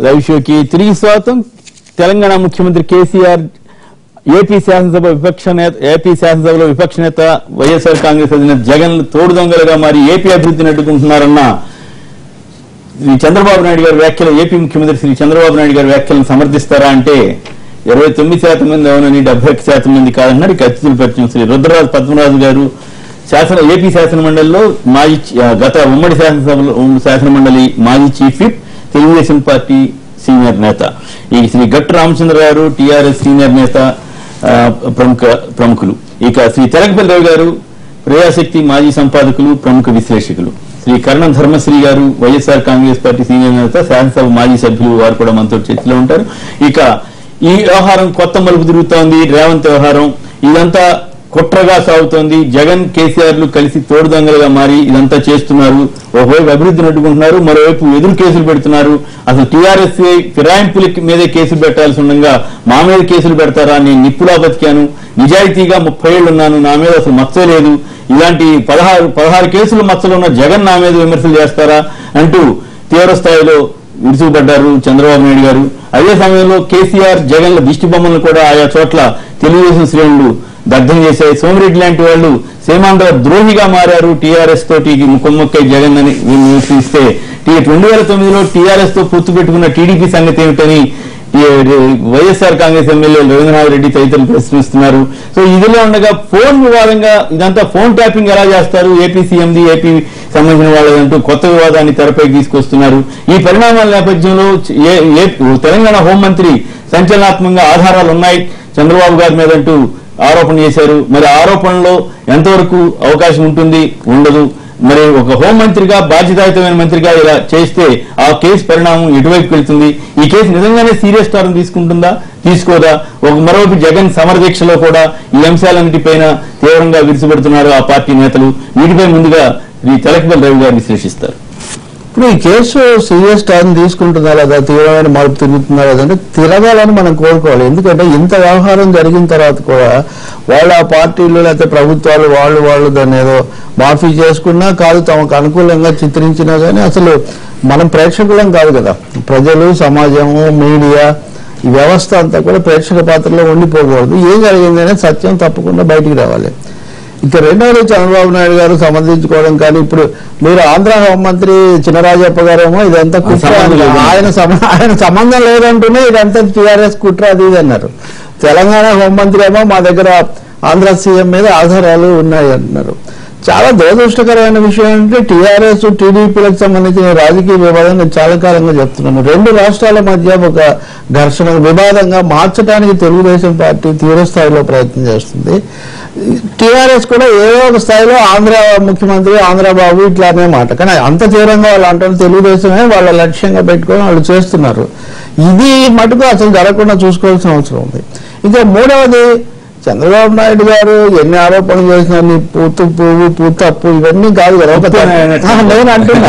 Live షోకి తిరిగి స్వాగతం తెలంగాణ ముఖ్యమంత్రి కేసీఆర్ ఏపీ శాసనసభ విపక్ష నేత ఏపీ శాసనసభలో విపక్ష నేత వైఎస్ఆర్ కాంగ్రెస్ అధినేత జగన్ తోడు దొంగలుగా మారి ఏపీ అభివృద్ధిని అడ్డుకుంటున్నారన్న శ్రీ చంద్రబాబు నాయుడు గారి వ్యాఖ్యలు ఏపీ ముఖ్యమంత్రి శ్రీ చంద్రబాబు నాయుడు గారి వ్యాఖ్యలను సమర్థిస్తారా అంటే ఇరవై తొమ్మిది శాతం మంది అవునని డెబ్బై ఒక్క శాతం మంది కాదన్నారు ఇక అతిథులు పరిచయం శ్రీ రుద్రరాజు పద్మరాజు గారు శాసన ఏపీ శాసన మండలిలో మాజీ చీ- ఆ, గత ఉమ్మడి శాసనసభలో ఉమ్, శాసన మండలి మాజీ chief whip Telugu Desam party senior నేత ఈ శ్రీ గట్టు రామచంద్ర గారు టీఆర్ఎస్ సీనియర్ నేత ఆ, ప్రముఖ ప్రముఖులు ఇక శ్రీ తెలకపల్లి రావు గారు ప్రజాశక్తి మాజీ సంపాదకులు ప్రముఖ విశ్లేషకులు శ్రీ కరణం ధర్మశ్రీ గారు వైఎస్ఆర్ కాంగ్రెస్ పార్టీ సీనియర్ నేత శాసనసభ మాజీ సభ్యులు వారు కూడా మనతో చర్చలో ఉంటారు ఇక ఈ వ్యవహారం కొత్త మలుపు తిరుగుతోంది రేవంత్ వ్యవహారం ఇదంతా కుట్రగా సాగుతోంది జగన్ కేసీఆర్లు కలిసి తోడు దొంగలుగా మారి ఇదంతా చేస్తున్నారు ఒకవైపు అభివృద్ధిని అడ్డుకుంటున్నారు మరోవైపు ఎదురు కేసులు పెడుతున్నారు అసలు టీఆర్ఎస్ ఫిరాయింపుల మీదే కేసులు పెట్టాల్సి ఉండగా మా మీద కేసులు పెడతారా నేను నిప్పులా బతికాను నిజాయితీగా ముప్పై ఏళ్ళు ఉన్నాను నా మీద అసలు మచ్చ లేదు ఇలాంటి పదహారు పదహారు కేసులు మచ్చలు ఉన్న జగన్ నా మీద విమర్శలు చేస్తారా అంటూ తీవ్ర స్థాయిలో విరుచుకుపడ్డారు చంద్రబాబు నాయుడు గారు అదే సమయంలో కేసీఆర్ జగన్ల దిష్టి బొమ్మలను కూడా ఆయా చోట్ల తెలుగుదేశం శ్రేణులు దగ్ధం చేశాయి సోమిరెడ్డి లాంటి వాళ్ళు సీమాంధ్ర ద్రోహిగా మారారు టీఆర్ఎస్ తోటి ముఖమ్మక్కై జగన్ అని విమర్శిస్తే రెండు వేల తొమ్మిదిలో టీఆర్ఎస్ తో పొత్తు పెట్టుకున్న టీడీపీ సంగతి ఏమిటని ఈ YSR Congress MLA Ravindranath Reddy తదితరులు ప్రశ్నిస్తున్నారు సో ఇదిలో ఉండగా ఫోన్ వివాదంగా ఇదంతా ఫోన్ ట్యాపింగ్ ఎలా చేస్తారు ఏపీ సీఎంది ఏపీ సంబంధించిన వాళ్ళదంటూ కొత్త వివాదాన్ని తెరపైకి తీసుకొస్తున్నారు ఈ పరిణామాల నేపథ్యంలో ఏ- ఏ- తెలంగాణ హోంమంత్రి సంచలనాత్మకంగా ఆధారాలు ఉన్నాయి చంద్రబాబు గారి మీద అంటూ ఆరోపణ చేశారు మరి ఆరోపణలో ఎంతవరకు అవకాశం ఉంటుంది ఉండదు మరి ఒక హోంమంత్రిగా బాధ్యతాయుతమైన మంత్రిగా ఇలా చేస్తే ఆ కేసు పరిణామం ఎటువైపు వెళ్తుంది ఈ కేసు నిజంగానే సీరియస్ టర్న్ తీసుకుంటుందా తీసుకోదా ఒక మరోవైపు జగన్ సమరదీక్షలో కూడా ఈ అంశాలన్నిటిపైన తీవ్రంగా విరుచుపెడుతున్నారు ఆ పార్టీ నేతలు వీటిపై ముందుగా ఈ తెలకపల్లి రవి గారు విశ్లేషిస్తారు ఇప్పుడు ఈ కేసు సీరియస్ టర్న్ తీసుకుంటుందా లేదా తీవ్రమైన మార్పు తిరుగుతుందా లేదంటే తిరగాలని మనం కోరుకోవాలి ఎందుకంటే ఇంత వ్యవహారం జరిగిన తర్వాత కూడా వాళ్ళ ఆ పార్టీలు లేకపోతే ప్రభుత్వాలు వాళ్ళు వాళ్ళు దాన్ని ఏదో మాఫీ చేసుకున్నా కాదు తమకు అనుకూలంగా చిత్రించినా కానీ అసలు మనం ప్రేక్షకులం కాదు కదా ప్రజలు సమాజము మీడియా ఈ వ్యవస్థ అంతా కూడా ప్రేక్షక పాత్రలో ఉండిపోకూడదు ఏం జరిగిందనే సత్యం తప్పకుండా బయటికి రావాలి ఇక రెండవది చంద్రబాబు నాయుడు గారు సమర్థించుకోవడం కానీ ఇప్పుడు మీరు ఆంధ్ర హోంమంత్రి చినరాజప్ప గారేమో ఇదంతా కుట్ర సంబంధం అని- లేదు. ఆయన సమ- ఆయన సంబంధం లేదంటూనే ఇదంతా టీఆర్ఎస్ కుట్ర అది ఇది అన్నారు తెలంగాణ హోంమంత్రి ఏమో మా దగ్గర ఆంధ్ర సీఎం మీద ఆధారాలు ఉన్నాయి అంటున్నారు చాలా దురదృష్టకరమైన విషయం ఏంటంటే టీఆర్ఎస్ టీడీపీలకు సంబంధించిన రాజకీయ వివాదం నేను చాలా కాలంగా చెప్తున్నాను రెండు రాష్ట్రాల మధ్య ఒక ఘర్షణ వివాదంగా మార్చడానికి తెలుగుదేశం పార్టీ తీవ్ర స్థాయిలో ప్రయత్నం చేస్తుంది టీఆర్ఎస్ కూడా ఏదో ఒక స్థాయిలో ఆంధ్ర ముఖ్యమంత్రి ఆంధ్ర బాబు ఇట్లానే మాట కానీ అంత తీవ్రంగా వాళ్ళు అంటారు తెలుగుదేశమే వాళ్ళ లక్ష్యంగా పెట్టుకొని వాళ్ళు చేస్తున్నారు ఇది మటుకు అసలు జరగకుండా చూసుకోవాల్సిన అవసరం ఉంది ఇంకా మూడవది చంద్రబాబు నాయుడు గారు ఎన్ని ఆరోపణలు చేసినా నీ పూతు పువ్వు పూత అప్పు ఇవన్నీ కాదు కదా ఒక తప్పు ఆయన తప్పు- ఆ, నేను అంటున్నా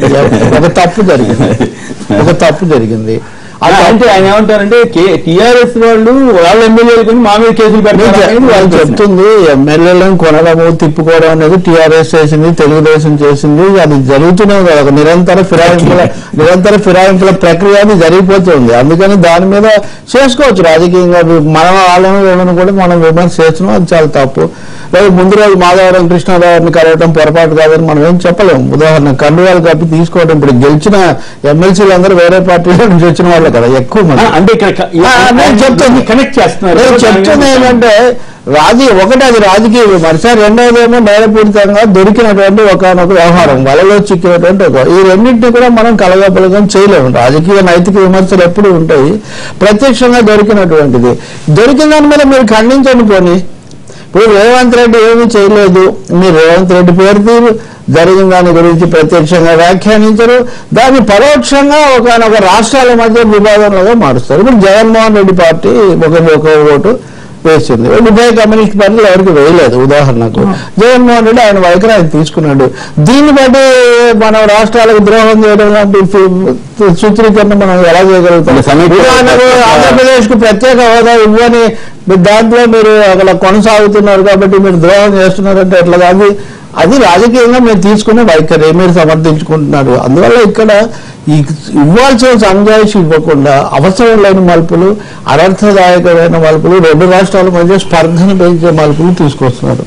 ఒక తప్పు జరిగింది ఒక తప్పు జరిగింది అలా అంటే ఆయన ఏమంటారంటే టీఆర్ఎస్ వాళ్ళు వాళ్ళ ఎమ్మెల్యేలు కొని మా మీద కేసులు పెడతారు అనేది వాళ్ళు వాళ్ళ ప్రశ్న. చెప్తుంది ఎమ్మెల్యేలను కొనడము తిప్పుకోవడం అనేది టీఆర్ఎస్ చేసింది తెలుగుదేశం చేసింది అది జరుగుతూనే ఉంది ఒక నిరంతర ఫిరాయింపుల నిరంతర ఫిరాయింపుల ప్రక్రియ అది జరిగిపోతుంది అందుకని దాని మీద చేసుకోవచ్చు రాజకీయంగా మన వాళ్ళని వీళ్ళని కూడా మనం విమర్శ చేస్తున్నాం అది చాలా తప్పు లేదు ముందు రోజు మాధవరం కృష్ణారావుని కలవటం పొరపాటు కాదని మనం ఏం చెప్పలేము ఉదాహరణ కండువాలు కప్పి తీసుకోవడం ఇప్పుడు గెలిచిన ఎమ్మెల్సీలు అందరూ వేరే పార్టీల నుంచి వచ్చిన వాళ్ళే కదా ఎక్కువ ఆ, మంది అంటే ఇక్కడ క- ఆ, నేను చెప్తాను. కనెక్ట్ చేస్తున్నారు నేను చెప్తుంది ఏంటంటే రాజీ ఒకటి అది రాజకీయ విమర్శ రెండవదేమో నేరపూరితంగా దొరికినటువంటి ఒకనొక వ్యవహారం వలలో చిక్కినటువంటి ఒక ఈ రెండింటిని కూడా మనం కలగపలగం చేయలేము రాజకీయ నైతిక విమర్శలు ఎప్పుడు ఉంటాయి ప్రత్యక్షంగా దొరికినటువంటిది దొరికిన దాని మీద మీరు ఖండించండి పోనీ ఇప్పుడు రేవంత్ రెడ్డి ఏమీ చేయలేదు మీరు రేవంత్ రెడ్డి పేరుతో జరిగిన దాని గురించి ప్రత్యక్షంగా వ్యాఖ్యానించరు దాన్ని పరోక్షంగా ఒకనొక రాష్ట్రాల మధ్య వివాదంలో మారుస్తారు ఇప్పుడు జగన్మోహన్ రెడ్డి పార్టీ ఒక ఒక ఓటు వేసింది ఉభయ కమ్యూనిస్ట్ పార్టీలు ఎవరికి వేయలేదు ఉదాహరణకు జగన్మోహన్ రెడ్డి ఆయన వైఖరి ఆయన తీసుకున్నాడు దీన్ని బట్టి మనం రాష్ట్రాలకు ద్రోహం చేయడం లాంటి సు- సూత్రీకరణ మనం ఎలా చేయగలుగుతాం అంటే సమీక్ష- ఉదాహరణకు ఆంధ్రప్రదేశ్ కు ప్రత్యేక హోదా ఇవ్వని మీరు దాంట్లో మీరు అక్కడ కొనసాగుతున్నారు కాబట్టి మీరు ద్రోహం చేస్తున్నారంటే ఎట్లా కాదు అది రాజకీయంగా మీరు తీసుకునే వైఖరి మీరు సమర్థించుకుంటున్నారు అందువల్ల ఇక్కడ ఈ ఇవ్వాల్సిన సంజాయిషి ఇవ్వకుండా అవసరం లేని మలుపులు అనర్థదాయకమైన మలుపులు రెండు రాష్ట్రాల మధ్య స్పర్ధను పెంచే మలుపులు తీసుకొస్తున్నారు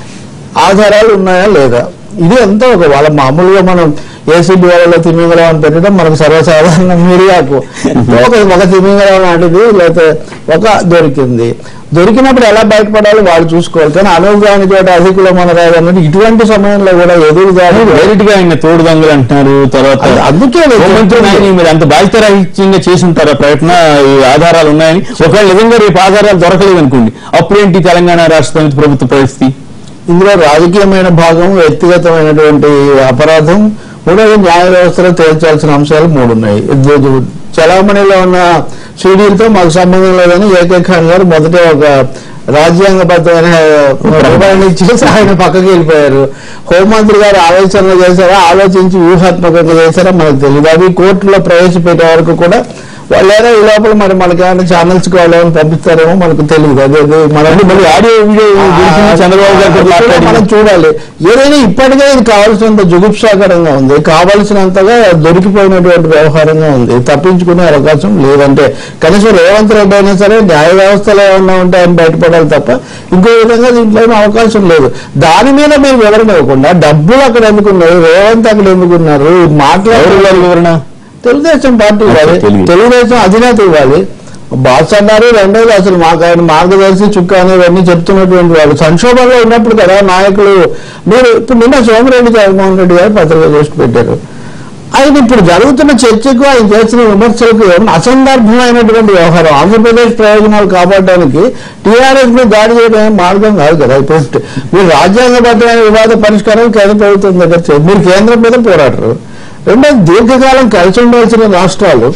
ఆధారాలు ఉన్నాయా లేదా ఇది అంతా ఒక వాళ్ళ మామూలుగా మనం ఏసీబీ వాళ్ళలో తిమింగలం అని పెట్టడం మనకు సర్వసాధారణ మీడియాకు ఒక ఒక తిమింగలం లాంటిది లేకపోతే ఒక దొరికింది దొరికినప్పుడు ఎలా బయటపడాలి వాళ్ళు చూసుకోవాలి కానీ అనుగ్రహానికి చోట అధికులం అనరాదు అన్నట్టు ఇటువంటి సమయంలో కూడా ఎదురు దాడి డైరెక్ట్ గా ఆయన తోడు దొంగలు అంటున్నారు తర్వాత అది- అందుకే నేను హోంమంత్రి చెప్తుంది. నాయని మీరు అంత బాధ్యతారహిత్యంగా చేసి ఉంటారా ప్రయత్న ఈ ఆధారాలు ఉన్నాయని ఒకవేళ నిజంగా రేపు ఆధారాలు దొరకలేదు అనుకోండి అప్పుడేంటి తెలంగాణ రాష్ట్ర సమితి ప్రభుత్వ పరిస్థితి ఇందులో రాజకీయమైన భాగం వ్యక్తిగతమైనటువంటి అపరాధం మూడవది న్యాయ వ్యవస్థలో తేల్చాల్సిన అంశాలు మూడు ఉన్నాయి ఇది- ఇది చలామణిలో ఉన్న సీడీలతో మాకు సంబంధం లేదని ఏకే ఖాన్ గారు మొదట ఒక రాజ్యాంగబద్ధమైన వివరణ ఇచ్చేసి ఆయన పక్కకి వెళ్ళిపోయారు హోంమంత్రి గారు ఆలోచనలు చేశారా ఆలోచించి వ్యూహాత్మకంగా చేశారా మనకు తెలియదు అవి కోర్టులో ప్రవేశపెట్టే వరకు కూడా వాళ్ళేనా ఈ లోపల మరి మనకి ఏమైనా ఛానల్స్ కావాలని పంపిస్తారేమో మనకు తెలియదు అదే అదే మన మళ్ళీ ఆడియో వీడియో గురించి చంద్రబాబు గారితో అది కూడా మాట్లాడి మనం చూడాలి ఏదైనా ఇప్పటికే ఇది కావాల్సినంత జుగుప్సాకరంగా ఉంది కావాల్సినంతగా దొరికిపోయినటువంటి వ్యవహారంగా ఉంది తప్పించుకునే అవకాశం లేదంటే కనీసం రేవంత్ రెడ్డి అయినా సరే న్యాయ వ్యవస్థలో ఏమన్నా ఉంటే ఆయన బయటపడాలి తప్ప ఇంకో విధంగా దీంట్లో ఏమీ అవకాశం లేదు దాని మీద మీరు వివరణ ఇవ్వకుండా డబ్బులు అక్కడ ఎందుకున్నారు రేవంత్ అక్కడ ఎందుకున్నారు ఎవరు మాట్లాడారు ఇవ్వాలి వివరణ తెలుగుదేశం పార్టీ ఇవ్వాలి తెలియదు. తెలుగుదేశం అధినేత ఇవ్వాలి బాస్ అన్నారు రెండోది అసలు మాకు ఆయన మార్గదర్శి చుక్క అని ఇవన్నీ చెప్తున్నటువంటి వాళ్ళు సంక్షోభంలో ఉన్నప్పుడు కదా నాయకులు మీరు ఇప్పుడు నిన్న సోమిరెడ్డి జగన్మోహన్ రెడ్డి గారు పత్రిక చేసి పెట్టారు ఆయన ఇప్పుడు జరుగుతున్న చర్చకు ఆయన చేసిన విమర్శలకు ఏమన్నా అసందర్భమైనటువంటి వ్యవహారం ఆంధ్రప్రదేశ్ ప్రయోజనాలు కాపాడడానికి టీఆర్ఎస్ మీద దాడి చేయడం ఏం మార్గం కాదు కదా ఇప్పుడు మీరు రాజ్యాంగబద్ధమైన వివాద పరిష్కారం కేంద్ర ప్రభుత్వం దగ్గర చే- మీరు కేంద్రం మీద పోరాడరు రెండోది దీర్ఘకాలం కలిసి ఉండాల్సిన రాష్ట్రాలు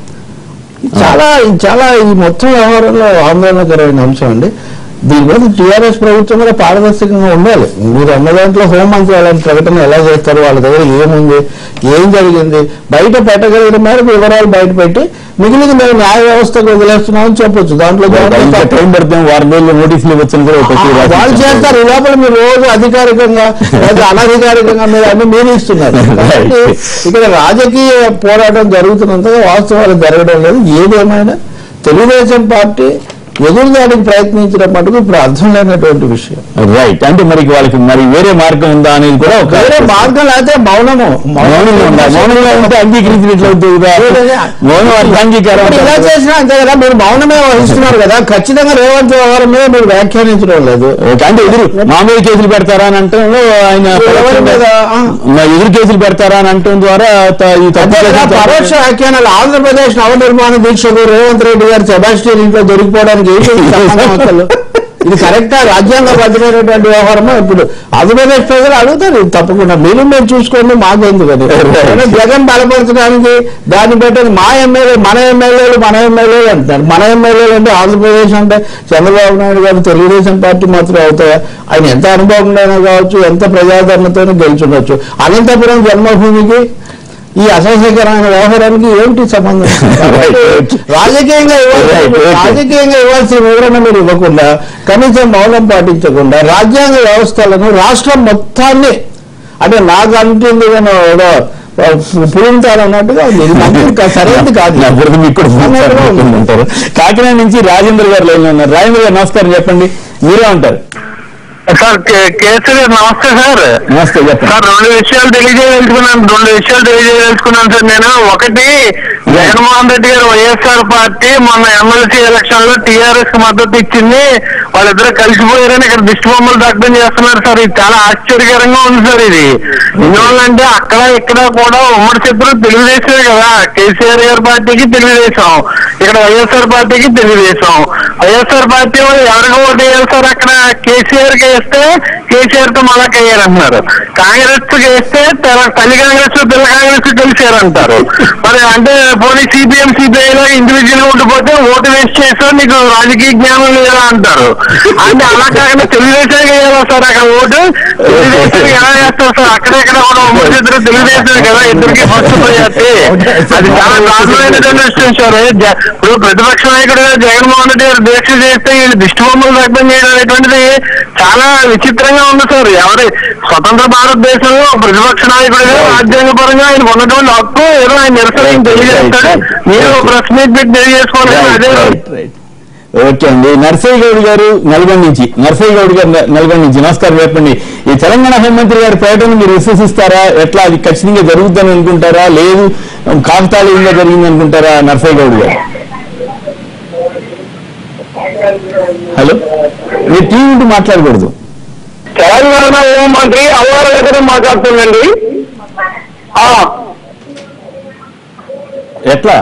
ఇది చాలా ఇది చాలా ఈ మొత్తం వ్యవహారంలో ఆందోళనకరమైన అంశం అండి దీని మీద టీఆర్ఎస్ ప్రభుత్వం కూడా పారదర్శకంగా ఉండాలి మీరు అన్న దాంట్లో హోంమంత్రి అలాంటి ప్రకటన ఎలా చేస్తారు వాళ్ళ దగ్గర ఏముంది ఏం జరిగింది బయట పెట్టగలిగిన మేరకు వివరాలు బయట పెట్టి మిగిలిన మేము న్యాయ వ్యవస్థకు వదిలేస్తున్నామని చెప్పొచ్చు దాంట్లో ఇంకా టైం పడుతుంది వారం రోజులు నోటీసులు ఇవ్వచ్చని కూడా ఒక ఆ, వాళ్ళు చేస్తారు ఈ లోపల మీరు రోజు అధికారికంగా లేదా అనధికారికంగా మీరు అన్ని మీరు ఇస్తున్నారు కాబట్టి ఇక్కడ రాజకీయ పోరాటం జరుగుతున్నంతగా వాస్తవాలు జరగడం లేదు ఏదేమైనా తెలుగుదేశం పార్టీ ఎదురుదాడికి ప్రయత్నించడం మటుకు ఇప్పుడు అర్థం లేనటువంటి విషయం రైట్ అంటే మరి వాళ్ళకి మరి వేరే మార్గం ఉందా అనేది కూడా ఒక వేరే మార్గం లేకపోతే మౌనము మౌనంగా ఉండాలి మౌనంగా ఉంటే అంగీకరించినట్లు అవుతుంది కదా. మౌనం అర్థాంగీకారం ఇప్పుడు ఇలా చేసినా అంతే కదా మీరు మౌనమే వహిస్తున్నారు కదా ఖచ్చితంగా రేవంత్ వ్యవహారం మీద మీరు వ్యాఖ్యానించడం లేదు ఓకే, అంటే ఎదురు మా మీద కేసులు పెడతారా అని అంటే ఆయన ఎవరి మీద? ఆ. మా ఎదురు కేసులు పెడతారా అని అంటం ద్వారా త- ఈ తప్పు అంతే కదా కేసులు పరోక్ష వ్యాఖ్యానాలు ఆంధ్రప్రదేశ్ నవనిర్మాణ దీక్షకు రేవంత్ రెడ్డి గారు సెబాస్టియన్ ఇంట్లో దొరికిపోవడానికి ఏంటి ఈ సంబంధం అసలు? ఇది కరెక్టా రాజ్యాంగబద్ధమైనటువంటి వ్యవహారమా ఇప్పుడు ఆంధ్రప్రదేశ్ ప్రజలు అడుగుతారు ఇది తప్పకుండా మీరు మేము చూసుకోండి మాకు ఎందుకని ఏదో జగన్ బలపరచడానికి దాన్ని బట్టి మా ఎమ్మెల్యే మన ఎమ్మెల్యేలు మన ఎమ్మెల్యేలు అంటారు మన ఎమ్మెల్యేలు అంటే ఆంధ్రప్రదేశ్ అంటే చంద్రబాబు నాయుడు గారు తెలుగుదేశం పార్టీ మాత్రం అవుతాయా ఆయన ఎంత అనుభవం అయినా కావచ్చు ఎంత ప్రజాదరణతోనే గెలుచుండొచ్చు అనంతపురం జన్మభూమికి ఈ అసహ్యకరమైన వ్యవహారానికి ఏంటి సంబంధం కాబట్టి రాజకీయంగా ఇవ్వాల్సిన Right, okay. రాజకీయంగా ఇవ్వాల్సిన వివరణ మీరు ఇవ్వకుండా కనీసం మౌనం పాటించకుండా రాజ్యాంగ వ్యవస్థలను రాష్ట్రం మొత్తాన్ని అంటే నాకు అంటుంది కానీ ఏదో పులింతాలు అన్నట్టుగా ఉంది. ఇది మంచిది కాదు, సరైనది కాదు నా బురద మీకు కూడా అన్నట్టుగా ఉంది. ఉంటారు కాకినాడ నుంచి రాజేంద్ర గారు లైన్ లో ఉన్నారు రాజేంద్ర గారు నమస్కారం చెప్పండి మీరే ఉంటారు సార్ కే- కేసరి గారు నమస్తే సార్ నమస్తే చెప్పండి సార్ రెండు విషయాలు తెలియజేయదలుచుకున్నాను రెండు విషయాలు తెలియజేయదలుచుకున్నాను సార్ నేను ఒకటి జగన్మోహన్ రెడ్డి గారు వైఎస్ఆర్ పార్టీ మొన్న ఎమ్మెల్సీ ఎలక్షన్ లో టీఆర్ఎస్ కి మద్దతు ఇచ్చింది వాళ్ళిద్దరు కలిసిపోయారని ఇక్కడ దిష్టి బొమ్మలు దగ్ధం చేస్తున్నారు సార్ ఇది చాలా ఆశ్చర్యకరంగా ఉంది సార్ ఇది ఎందువల్లంటే అక్కడ ఇక్కడ కూడా ఉమ్మడి శత్రువు తెలుగుదేశమే కదా కేసీఆర్ గారి పార్టీకి తెలుగుదేశం ఇక్కడ వైఎస్ఆర్ పార్టీకి తెలుగుదేశం వైఎస్ఆర్ పార్టీ వాళ్ళు ఎవరికి ఓటు వేయాలి సార్ అక్కడ కేసీఆర్ కి వేస్తే కేసీఆర్ తో మళ్ళా వేయాలంటున్నారు కాంగ్రెస్ కి వేస్తే తెల- తల్లి కాంగ్రెస్ పిల్ల కాంగ్రెస్ కలిసారంటారు మరి అంటే పోనీ సిపిఎం సిపిఐ లో ఇండివిజువల్ ఉండిపోతే ఓటు వేస్ట్ చేస్తే నీకు రాజకీయ జ్ఞానం లేదా అంటారు అంటే అలా కాకుండా తెలుగుదేశానికి వేయాలా సార్ అక్కడ ఓటు తెలుగుదేశానికి ఎలా వేస్తారు సార్ అక్కడెక్కడ కూడా ఉమ్మడి ఇద్దరు తెలుగుదేశం కదా ఇద్దరికి ఫస్ట్ ప్రయారిటీ అది చాలా దారుణమైనటువంటి విషయం సార్ జ- ఇప్పుడు ప్రతిపక్ష నాయకుడు జగన్మోహన్ రెడ్డి గారు దీక్ష చేస్తే వీళ్ళు దిష్టి బొమ్మలు దగ్ధం చేయడం అనేటువంటిది చాలా విచిత్రంగా ఉంది సార్ ఎవరి స్వతంత్ర భారతదేశంలో ప్రతిపక్ష నాయకుడిగా రాజ్యాంగ పరంగా ఆయన ఉన్నటువంటి హక్కు ఏదో ఆయన నిరసన ఆయన తెలియజేస్తాడు మీరు ప్రెస్ మీట్ పెట్టి తెలియజేసుకోవాలి అదే రైట్ రైట్ ఓకే అండి నర్సయ్య గౌడ్ గారు నల్గొండ నుంచి నర్సయ్య గౌడ్ గారు న- నల్గొండ నుంచి నమస్కారం చెప్పండి ఈ తెలంగాణ హోంమంత్రి గారి పర్యటన మీరు విశ్వసిస్తారా ఎట్లా అది ఖచ్చితంగా జరుగుతుందని అనుకుంటారా లేదు కాకతాళీయంగా జరిగింది అనుకుంటారా నర్సయ్య గౌడ్ గారు హలో మీరు టీవీ నుండి మాట్లాడకూడదు తెలంగాణ హోంమంత్రి అవ్వాల దగ్గర మాట్లాడుతుందండి ఆ, ఎట్లా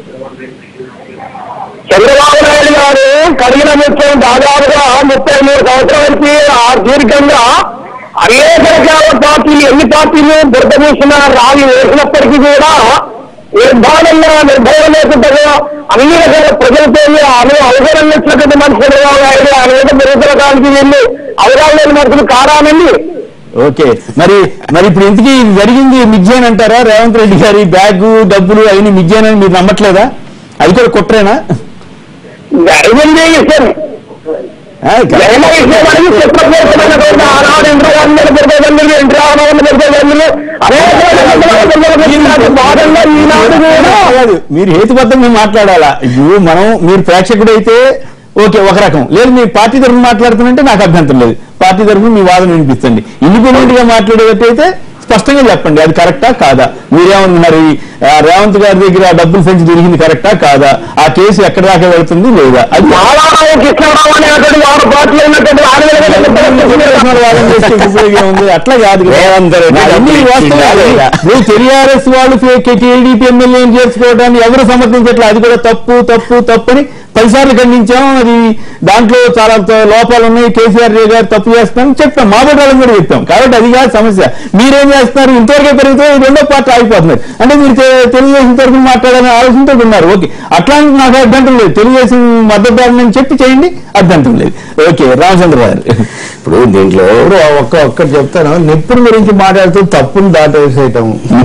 చంద్రబాబు నాయుడు గారు కలిగిన ముఖ్యం దాదాపుగా ముప్పై మూడు సంవత్సరాలకి ఆ దీర్ఘంగా అనేక రకాల పార్టీలు ఎన్ని పార్టీలు బురదమూసిన రాళ్ళు వేసినప్పటికీ కూడా నిర్ధారంగా నిర్భయం లేకుండా అన్ని రకాల ప్రజలతో అను అవసరం వచ్చినటువంటి మనిషి చంద్రబాబు నాయుడు ఆయన మీద మెరుగుదలకానికి వీళ్ళు అవగాహన లేని మనుషులు కారానండి ఓకే మరి మరి ఇప్పుడు ఇంతకీ ఇది జరిగింది మిజ్జాన్ అంటారా రేవంత్ రెడ్డి గారి బ్యాగు డబ్బులు అవన్నీ మిజ్జానని మీరు నమ్మట్లేదా అది కూడా కుట్రేనా జరిగింది విషయం ఆ, జగన్ విషయమని చెప్పకపోతున్నటువంటి ఆనాడు ఇంద్రగాంధీ పెద్దదండ్రులు ఇంద్రావణం పెద్దదండ్రులు అనేక భాగంగా ఈనాడు కూడా కాదు మీరు హేతుబద్ధంగా మాట్లాడాలా ఇప్పుడు మనం మీరు ప్రేక్షకుడైతే ఓకే ఒక రకం లేదు మీ పార్టీ తరఫున మాట్లాడుతున్నంటే నాకు అభ్యంతరం లేదు పార్టీ తరఫున మీ వాదన వినిపించండి ఇండిపెండెంట్ గా మాట్లాడేటట్టయితే స్పష్టంగా చెప్పండి అది కరెక్టా కాదా మీరేమన్నారు ఆ, రేవంత్ గారి దగ్గర ఆ డబ్బులు పెంచి దొరికింది కరెక్టా కాదా ఆ కేసు ఎక్కడ దాకా వెళ్తుంది లేదా అది మాలారావు కృష్ణారావు అనేటువంటి వారు పార్టీలో ఉన్నటువంటి వాదన ఆడవాళ్ళు చేస్తే ఉపయోగం ఉంది అట్లా కాదు కదా. రేవంత్ రెడ్డి అన్ని డబ్బులు వాస్తవాలు. ఇచ్చిందా? నువ్వు టీఆర్ఎస్ వాళ్ళు టీడీపీ ఎమ్మెల్యేని చేసుకోవడాన్ని ఎవరు సమర్థించట్లే అది కూడా తప్పు తప్పు తప్పు అని పదిసార్లు ఖండించాం అది దాంట్లో చాలా త- లోపాలు ఉన్నాయి కేసీఆర్ గారు తప్పు చేస్తామని చెప్పాం మా వాళ్ళని కూడా చెప్పాం కాబట్టి అది కాదు సమస్య మీరేం చేస్తున్నారు ఇంతవరకే పెరిగితే ఈ రెండో పార్టీ ఆగిపోతున్నారు అంటే మీరు తె- తెలుగుదేశం తరఫున మాట్లాడాలని ఆలోచనతో ఉన్నారు ఓకే అట్లాంటి నాకు అభ్యంతరం లేదు తెలుగుదేశం మద్దతుదారుని చెప్పి చేయండి అభ్యంతరం లేదు ఓకే రామచంద్ర గారు ఇప్పుడు దీంట్లో ఇప్పుడు ఒక్క ఒక్కటి చెప్తాను నిప్పుల గురించి మాట్లాడుతూ తప్పును దాటవేసేయటం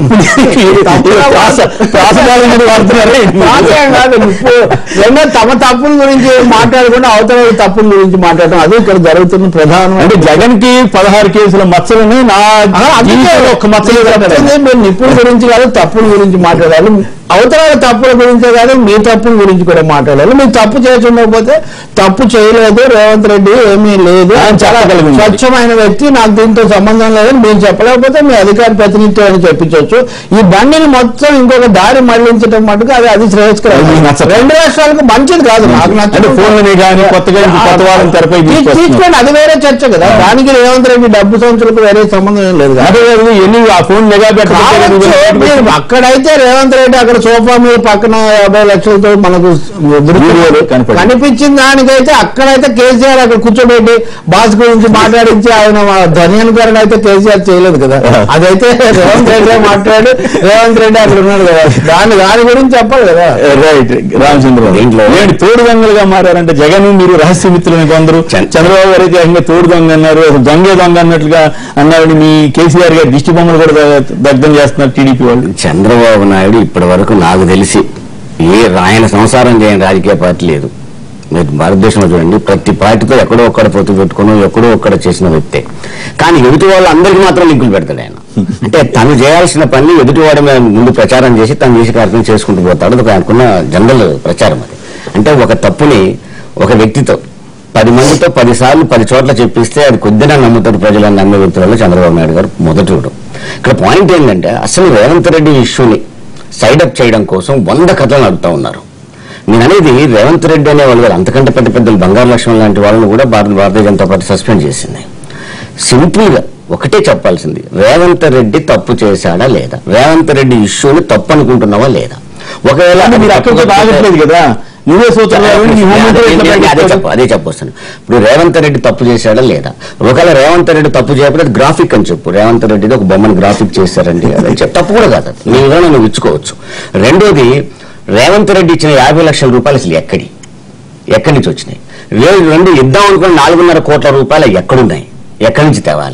ప్రాసపాలం మీద వాడుతున్నారే వాస్తవం కాదు నిప్పు రెండో తమ తప్పుల గురించి మాట్లాడకుండా అవతల వాళ్ళ తప్పుల గురించి మాట్లాడటం అది ఇక్కడ జరుగుతున్న ప్రధానం అంటే జగన్ కి పదహారు కేసుల మచ్చలని నా ఆ, అందుకే జీవితంలో ఒక్క మచ్చ లేదు అంటాడు ఆయన. చెప్తుంది మీరు నిప్పుల గురించి కాదు తప్పుల గురించి మాట్లాడాలి అవతల వాళ్ళ తప్పుల గురించే కాదు మీ తప్పుల గురించి కూడా మాట్లాడాలి మీరు తప్పు చేసి ఉండకపోతే తప్పు చేయలేదు రేవంత్ రెడ్డి ఏమీ లేదు ఆయన చాలా చెప్పగలిగింది. స్వచ్ఛమైన వ్యక్తి నాకు దీంతో సంబంధం లేదని మీరు చెప్పలేకపోతే మీ అధికార ప్రతినిధి అని చెప్పించవచ్చు ఈ బండిని మొత్తం ఇంకొక దారి మళ్లించడం మటుకు అది అది శ్రేయస్కరం అది నచ్చదు. రెండు రాష్ట్రాలకు మంచిది కాదు నాకు అంటే నచ్చదు ఫోన్లని కానీ కొత్తగా ఇంకో కొత్త వాళ్ళని తెరపై తీ- తీసుకొస్తున్నారు. తీసుకోండి అది వేరే చర్చ కదా దానికి రేవంత్ రెడ్డి డబ్బు సంచులకు వేరే సంబంధం ఏం లేదు కదా అదే కాదు, ఎన్ని ఆ ఫోన్ నిఘా కావచ్చు. మీరు పెట్టారు అక్కడైతే రేవంత్ రెడ్డి అక్కడ సోఫా మీద పక్కన యాభై లక్షలతో మనకు వీడియోలో కనపడింది. కనిపించిన దానికైతే అక్కడైతే కేసీఆర్ అక్కడ కూర్చోబెట్టి బాస్ గురించి మాట్లాడించి ఆయన ధన్యానుకరణ అయితే కేసీఆర్ చేయలేదు కదా అదైతే రేవంత్ రెడ్డి మాట్లాడు రేవంత్ రెడ్డి అక్కడ ఉన్నాడు కదా దాని దాని గురించి చెప్పాలి కదా రైట్ రామచంద్ర దీంట్లో- ఏంటి తోడు దొంగలుగా మారారంటే జగన్ మీరు రహస్య మిత్రులని కొందరు చంద్ర- చంద్రబాబు గారు అయితే ఏకంగా తోడు దొంగ అన్నారు అసలు దొంగే దొంగ అన్నట్లుగా అన్నారని మీ కేసీఆర్ గారు దిష్టి బొమ్మలు కూడా ద- దగ్ధం చేస్తున్నారు టీడీపీ వాళ్ళు చంద్రబాబు నాయుడు ఇప్పటి వరకు నాకు తెలిసి ఏ ఆయన సంసారం చేయని రాజకీయ పార్టీ లేదు మీరు భారతదేశంలో చూడండి ప్రతి పార్టీతో ఎక్కడో ఒక్కడ పొత్తు పెట్టుకుని ఎక్కడో ఒక్కడ చేసిన వ్యక్తే కానీ ఎదుటి వాళ్ళు అందరికీ మాత్రం లింకులు పెడతాడు ఆయన అంటే తను చేయాల్సిన పని ఎదుటివాడి మీద ముందు ప్రచారం చేసి తను చేసే కార్యక్రమం చేసుకుంటూ పోతాడు అది ఒక ఆయనకున్న జనరల్ ప్రచారం అది అంటే ఒక తప్పుని ఒక వ్యక్తితో పది మందితో పది సార్లు పది చోట్ల చెప్పిస్తే అది కొద్దిగా నమ్ముతారు ప్రజలను నమ్మే వ్యక్తులలో చంద్రబాబు నాయుడు గారు మొదటివాడు ఇక్కడ పాయింట్ ఏంటంటే అసలు రేవంత్ రెడ్డి ఇష్యూని సైడప్ చేయడం కోసం వంద కథలు నడుపుతా ఉన్నారు నేను అనేది రేవంత్ రెడ్డి అనే వాళ్ళు కాదు, అంతకంటే పెద్ద పెద్దలు బంగారు లక్ష్మణ్ లాంటి వాళ్ళని కూడా భారత భారతీయ జనతా పార్టీ సస్పెండ్ చేసింది సింపుల్ గా ఒకటే చెప్పాల్సింది రేవంత్ రెడ్డి తప్పు చేశాడా లేదా రేవంత్ రెడ్డి ఇష్యూని తప్పు అనుకుంటున్నావా లేదా ఒకవేళ అంటే మీరు అక్కడితో ఆగట్లేదు కదా నువ్వే సూచనలు నీ హోమ్ అదే మినిస్టర్ ఎట్లా అదే బయటకు చెప్పు అదే చెప్పొస్తాను ఇప్పుడు రేవంత్ రెడ్డి తప్పు చేశాడా లేదా ఒకవేళ రేవంత్ రెడ్డి తప్పు చేయకపోతే అది గ్రాఫిక్ అని చెప్పు రేవంత్ రెడ్డి ఒక బొమ్మను గ్రాఫిక్ చేశారండి అని చెప్పు తప్పు కూడా కాదు అది. నీ విధానం నువ్వు ఇచ్చుకోవచ్చు రెండోది రేవంత్ రెడ్డి ఇచ్చిన యాభై లక్షల రూపాయలు అసలు ఎక్కడి ఎక్కడి నుంచి వచ్చినాయి లేదు రెండు ఇద్దాం అనుకున్న నాలుగున్నర కోట్ల రూపాయలు ఎక్కడున్నాయి ఎక్కడి నుంచి తేవాలి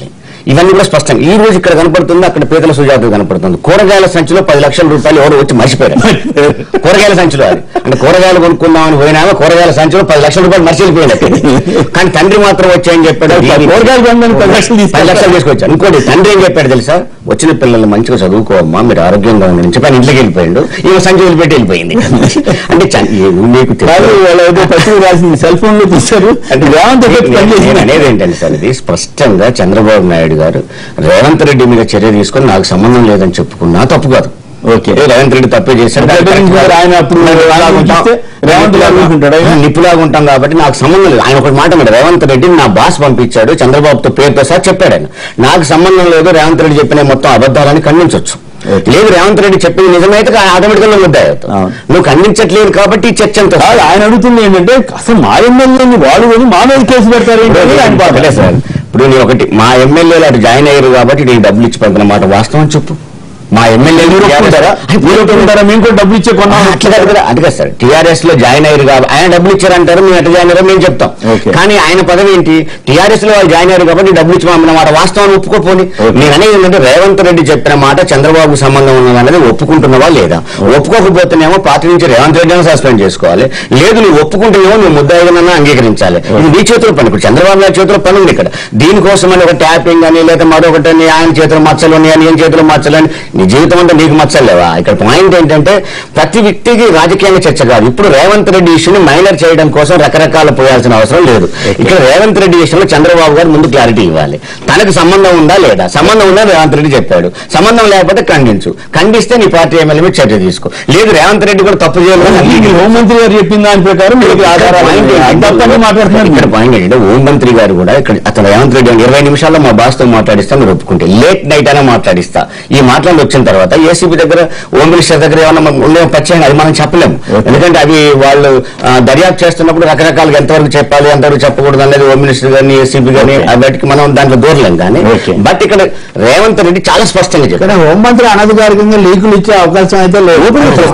ఇవన్నీ కూడా స్పష్టంగా ఈ రోజు ఇక్కడ కనపడుతుంది అక్కడ పీతల సుజాత కనపడుతుంది కూరగాయల సంచిలో పది లక్షల రూపాయలు ఎవరు వచ్చి మర్చిపోయారు కూరగాయల సంచిలో అది అంటే కూరగాయలు కొనుక్కుందామని పోయినామా కూరగాయల సంచిలో పది లక్షల రూపాయలు మర్చిపోయాడు అక్కడ కానీ తండ్రి మాత్రం వచ్చాయని చెప్పాడు కూరగాయలు కొనడానికి పది లక్షలు తీసుకొచ్చాడు. పది లక్షలు తీసుకొచ్చాడు ఇంకోటి తండ్రి ఏం చెప్పాడు తెలుసా వచ్చిన పిల్లల్ని మంచిగా చదువుకోమ్మా మీరు ఆరోగ్యంగా ఉండండి నుంచి పని ఇంట్లోకి వెళ్ళిపోయాడు ఈమె సంచి వదిలిపెట్టి వెళ్ళిపోయింది అంటే చ- ఏ- నీకు కాదు తెలియదు. వాళ్ళు ఏదో పత్రిక రాసింది సెల్ ఫోన్ లో తీశారు అంటే రేవంత్ రెడ్డి నేను- పని నేను చేసింది. అనేది ఏంటంటే సార్ ఇది స్పష్టంగా చంద్రబాబు నాయుడు గారు రేవంత్ రెడ్డి మీద చర్య తీసుకొని నాకు సంబంధం లేదని చెప్పుకున్నా తప్పు కాదు ఓకే ఏ రేవంత్ రెడ్డి తప్పే చేశాడు అంటే దానికి మరి ఆయన అప్పుడు నిప్పులాగా ఉంటాం. ఇస్తే రేవంత్ రెడ్డి అనుకుంటాడా ఆయన? నిప్పులాగా ఉంటాం కాబట్టి నాకు సంబంధం లేదు ఆయన ఒకటి మాట అన్నాడు రేవంత్ రెడ్డి నా బాస్ పంపించాడు చంద్రబాబుతో పేరుతో సార్ చెప్పాడు ఆయన నాకు సంబంధం లేదు రేవంత్ రెడ్డి చెప్పిన మొత్తం అబద్ధాలని ఖండించవచ్చు లేదు రేవంత్ రెడ్డి చెప్పింది నిజమైతే ఆటోమేటిక్ గా ముద్దాయి అవుతావు. అవును. నువ్వు ఖండించట్లేదు కాబట్టి ఈ చర్చ అంత కాదు, ఆయన అడుగుతుంది ఏంటంటే అసలు మా ఎమ్మెల్యేని వాడు కొని మా మీద కేసు పెడతారు ఏంటి అని ఆయన బాధ. ఒకటే సార్ ఇప్పుడు నేను ఒకటి మా ఎమ్మెల్యేలు అటు జాయిన్ అయ్యారు కాబట్టి నీకు డబ్బులు ఇచ్చి పంపిన మాట వాస్తవం చెప్పు మా ఎమ్మెల్యేలు మీరు ఒప్పుకుంటారా మీరు ఒప్పుకుంటారా మేము కూడా డబ్బులు ఇచ్చే కొన్నాం అట్లా కాదు కదా అది కదా సార్ టీఆర్ఎస్ లో జాయిన్ అయ్యారు కాబట్టి ఆయన డబ్బులు ఇచ్చారంటారు మేము ఎట్లా జాయిన్ అయ్యారో మేము చెప్తాం Okay. కానీ ఆయన పదవి ఏంటి టీఆర్ఎస్ లో వాళ్ళు జాయిన్ అయ్యారు కాబట్టి డబ్బులు ఇచ్చి పంపిన మాట వాస్తవాన్ని ఒప్పుకోపోని Okay. నేను అనేది ఏంటంటే రేవంత్ రెడ్డి చెప్పిన మాట చంద్రబాబు సంబంధం ఉన్నదన్నది ఒప్పుకుంటున్నవా లేదా ఒప్పుకోకపోతేనేమో పార్టీ నుంచి రేవంత్ రెడ్డి సస్పెండ్ చేసుకోవాలి లేదు నువ్వు ఒప్పుకుంటేనేమో నువ్వు ముద్దాయిగా అంగీకరించాలి ఇది నీ చేతిలో పని ఇప్పుడు చంద్రబాబు నాయుడు చేతిలో పని ఉంది ఇక్కడ దీనికోసం అని ఒక ట్యాపింగ్ అని లేదా మరొకటి అని ఆయన చేతిలో మచ్చలు ఉన్నాయి అని ఏం చేతిలో మచ్చలు అని నీ జీవితం అంటే నీకు మచ్చలేవా ఇక్కడ పాయింట్ ఏంటంటే ప్రతి వ్యక్తికి రాజకీయంగా చర్చ కాదు ఇప్పుడు రేవంత్ రెడ్డి ఇష్యూని మైనర్ చేయడం కోసం రకరకాల పోయాల్సిన అవసరం లేదు ఇక్కడ రేవంత్ రెడ్డి విషయంలో చంద్రబాబు గారు ముందు క్లారిటీ ఇవ్వాలి తనకు సంబంధం ఉందా లేదా సంబంధం ఉందా రేవంత్ రెడ్డి చెప్పాడు సంబంధం లేకపోతే ఖండించు ఖండిస్తే నీ పార్టీ ఎమ్మెల్యే మీద చర్య తీసుకో లేదు రేవంత్ రెడ్డి కూడా తప్పు చేయాలి ఈ హోంమంత్రి గారు చెప్పిన దాని ప్రకారం మీకు ఆధారాలు పాయింట్ ఉన్నాయి. ఏంటంటే తప్పని మాట్లాడుతున్నారు ఇక్కడ పాయింట్ ఏంటంటే హోం మంత్రి గారు కూడా ఇక్కడ అతను రేవంత్ రెడ్డి అని ఇరవై నిమిషాల్లో మా బాస్ తో మాట్లాడిస్తా మీరు ఒప్పుకుంటే లేట్ నైట్ అయినా మాట్లాడిస్తా ఈ మాట్లాడి వచ్చిన తర్వాత ఏసీబీ దగ్గర హోమ్ మినిస్టర్ దగ్గర ఏమన్నా మనకు ఉండే పచ్చాయి అది మనం చెప్పలేము ఎందుకంటే అవి వాళ్ళు ఆ, దర్యాప్తు చేస్తున్నప్పుడు రకరకాలుగా ఎంతవరకు చెప్పాలి ఎంతవరకు చెప్పకూడదు అనేది హోమ్ మినిస్టర్ గానీ ఏసీబీ గానీ Okay. వాటికి మనం దాంట్లో దూరలేం కానీ Okay. బట్ ఇక్కడ రేవంత్ రెడ్డి చాలా స్పష్టంగా చెప్పారు ఇక్కడ హోంమంత్రి అనధికారికంగా లీకులు ఇచ్చే అవకాశం అయితే లేదు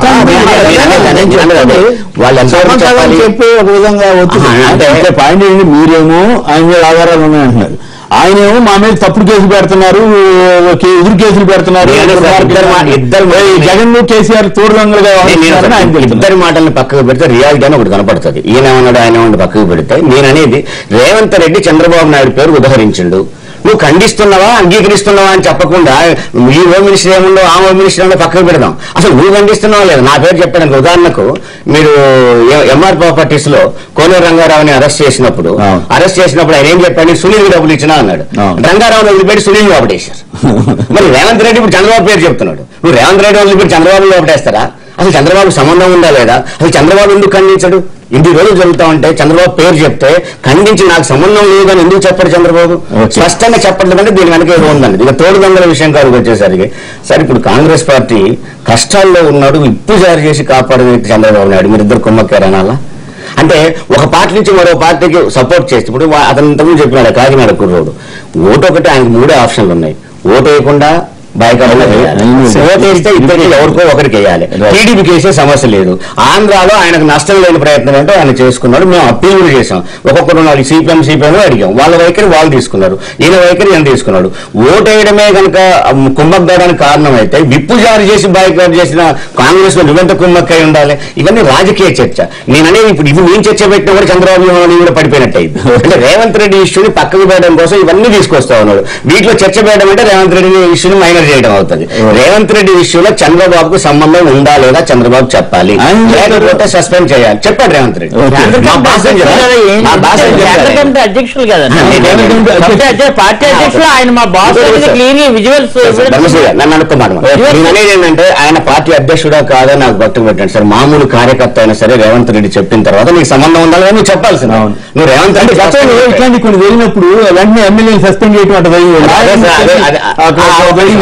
వాళ్ళు ఎంతవరకు సమాచారం చెప్పాలి చెప్పి ఒక విధంగా ఒత్తిడి ఆహా, అంటే అంటే పాయింట్ ఏంటి మీరేమో ఆయన మీద ఆధారాలు ఉన్నాయంటున్నారు ఆయనేమో మా మీద తప్పుడు కేసు పెడుతున్నారు కే- ఎదురు కేసులు పెడుతున్నారు నేను సార్ ఇద్దరు మా- ఇద్దరు మా- ఏయ్, జగన్ కేసీఆర్ తోడుదొంగలుగా నేను వ్యవహరిస్తున్నారని ఆయన అసలు తెలుపుతున్నారు. ఇద్దరి మాటల్ని పక్కకు పెడితే రియాలిటీ అని ఒకటి కనపడుతుంది ఈయన ఏమన్నాడు ఆయన ఏమన్నాడు పక్కకు పెడితే నేను అనేది రేవంత్ రెడ్డి చంద్రబాబు నాయుడు పేరు ఉదహరించిండు నువ్వు ఖండిస్తున్నావా అంగీకరిస్తున్నావా అని చెప్పకుండా ఈ హోమ్ మినిస్టర్ ఏముండో ఆ హోమ్ మినిస్టర్ ఏముండో పక్కకు పెడదాం అసలు నువ్వు ఖండిస్తున్నావా లేదా నా పేరు చెప్పడానికి ఉదాహరణకు మీరు ఎంఆర్ ప్రాపర్టీస్ లో కోనేరు రంగారావుని అరెస్ట్ చేసినప్పుడు అవును. అరెస్ట్ చేసినప్పుడు ఆయన ఏం చెప్పాడు సునీల్ డబ్బులు ఇచ్చినా అన్నాడు అవును. రంగారావుని వదిలిపెట్టి సునీల్ లోపటేశారు మరి రేవంత్ రెడ్డి ఇప్పుడు చంద్రబాబు పేరు చెప్తున్నాడు నువ్వు రేవంత్ రెడ్డి వదిలిపెట్టి చంద్రబాబు లోపటేస్తారా అసలు చంద్రబాబు సంబంధం ఉందా లేదా అసలు చంద్రబాబు ఎందుకు ఖండించడు ఇన్ని రోజులు జరుగుతా ఉంటే చంద్రబాబు పేరు చెప్తే ఖండించి నాకు సంబంధం లేదు అని ఎందుకు చెప్పాడు చంద్రబాబు Okay. స్పష్టంగా చెప్పట్లేదంటే దీని వెనక ఏదో ఉందండి ఇక తోడు దొంగల విషయం కాడికి వచ్చేసరికి సరే ఇప్పుడు కాంగ్రెస్ పార్టీ కష్టాల్లో ఉన్నాడు ఇప్పు జారీ చేసి కాపాడే వ్యక్తి చంద్రబాబు నాయుడు మీరు ఇద్దరు కుమ్మక్కారనాలా అంటే ఒక పార్టీ నుంచి మరో పార్టీకి సపోర్ట్ చేస్తే ఇప్పుడు వా- అతను ఇంతకుముందు చెప్పినాడు కాకినాడ కుర్రోడు ఓటు ఒకటి ఆయనకు మూడే ఆప్షన్లు ఉన్నాయి ఓటు వేయకుండా బయకాలంగా వేయాలి అవును. ఓటు వేస్తే ఇద్దరికి ఎవరికో ఒకరికి వేయాలి Right. టీడీపీకి వేసే సమస్య లేదు ఆంధ్రాలో ఆయనకు నష్టం లేని ప్రయత్నం అంటే ఆయన చేసుకున్నాడు మేము అప్పీల్ కూడా చేసాం ఒక్కొక్కరు వాళ్ళు సిపిఎం సిపిఎం అడిగాం వాళ్ళ వైఖరి వాళ్ళు తీసుకున్నారు ఈయన వైఖరి ఈయన తీసుకున్నాడు ఓటు వేయడమే కనుక కుంభకడానికి కారణం అయితే విప్పు జారీ చేసి బాయ్కాట్ చేసిన కాంగ్రెస్ లో నువ్వెంత కుమ్మక్కై ఉండాలి ఇవన్నీ రాజకీయ చర్చ నేను అనేది ఇప్పుడు ఇది నేను చర్చ పెట్టినా కూడా చంద్రబాబు నాయుడు కూడా పడిపోయినట్టు అయింది అంటే రేవంత్ రెడ్డి ఇష్యూని పక్కకు పెట్టడం కోసం ఇవన్నీ తీసుకొస్తా ఉన్నాడు వీటిలో చర్చ పెట్టడం అంటే రేవంత్ రెడ్డి ఇష్యూని మైనర్ చేయడం అవుతుంది రేవంత్ రెడ్డి ఇష్యూలో చంద్రబాబుకు సంబంధం ఉందా లేదా చంద్రబాబు చెప్పాలి ఆయన చెప్పారు. లేకపోతే సస్పెండ్ చేయాలి చెప్పాడు రేవంత్ రెడ్డి ఓకే. మా బాస్ ఏం చెప్పారు? మా బాస్ ఏం చెప్పారు? కేంద్ర కమిటీ అధ్యక్షులు కదండి నేను కేంద్ర కమిటీ కమిటీ అధ్యక్షులు, పార్టీ అధ్యక్షులు ఆయన మా బాస్ ఇంకోటి సార్. క్లియర్ విజువల్స్ ధర్మశ్రీ గారు, నన్ను అనుకోమాట నేను అనేది ఏంటంటే ఆయన పార్టీ అధ్యక్షుడా కాదా నాకు భక్తులు పెట్టండి సార్ మామూలు కార్యకర్త అయినా సరే రేవంత్ రెడ్డి చెప్పిన తర్వాత నీకు సంబంధం ఉండాలి అని నువ్వు చెప్పాల్సింది అవును. నువ్వు రేవంత్ అంటే రెడ్డి గతంలో ఇట్లాంటి కొన్ని జరిగినప్పుడు వెంటనే ఎమ్మెల్యేని సస్పెండ్ చేయడం అటు జరిగింది. అదే సార్, అదే, అదే, అక్కడ ఆ, జరిగింది.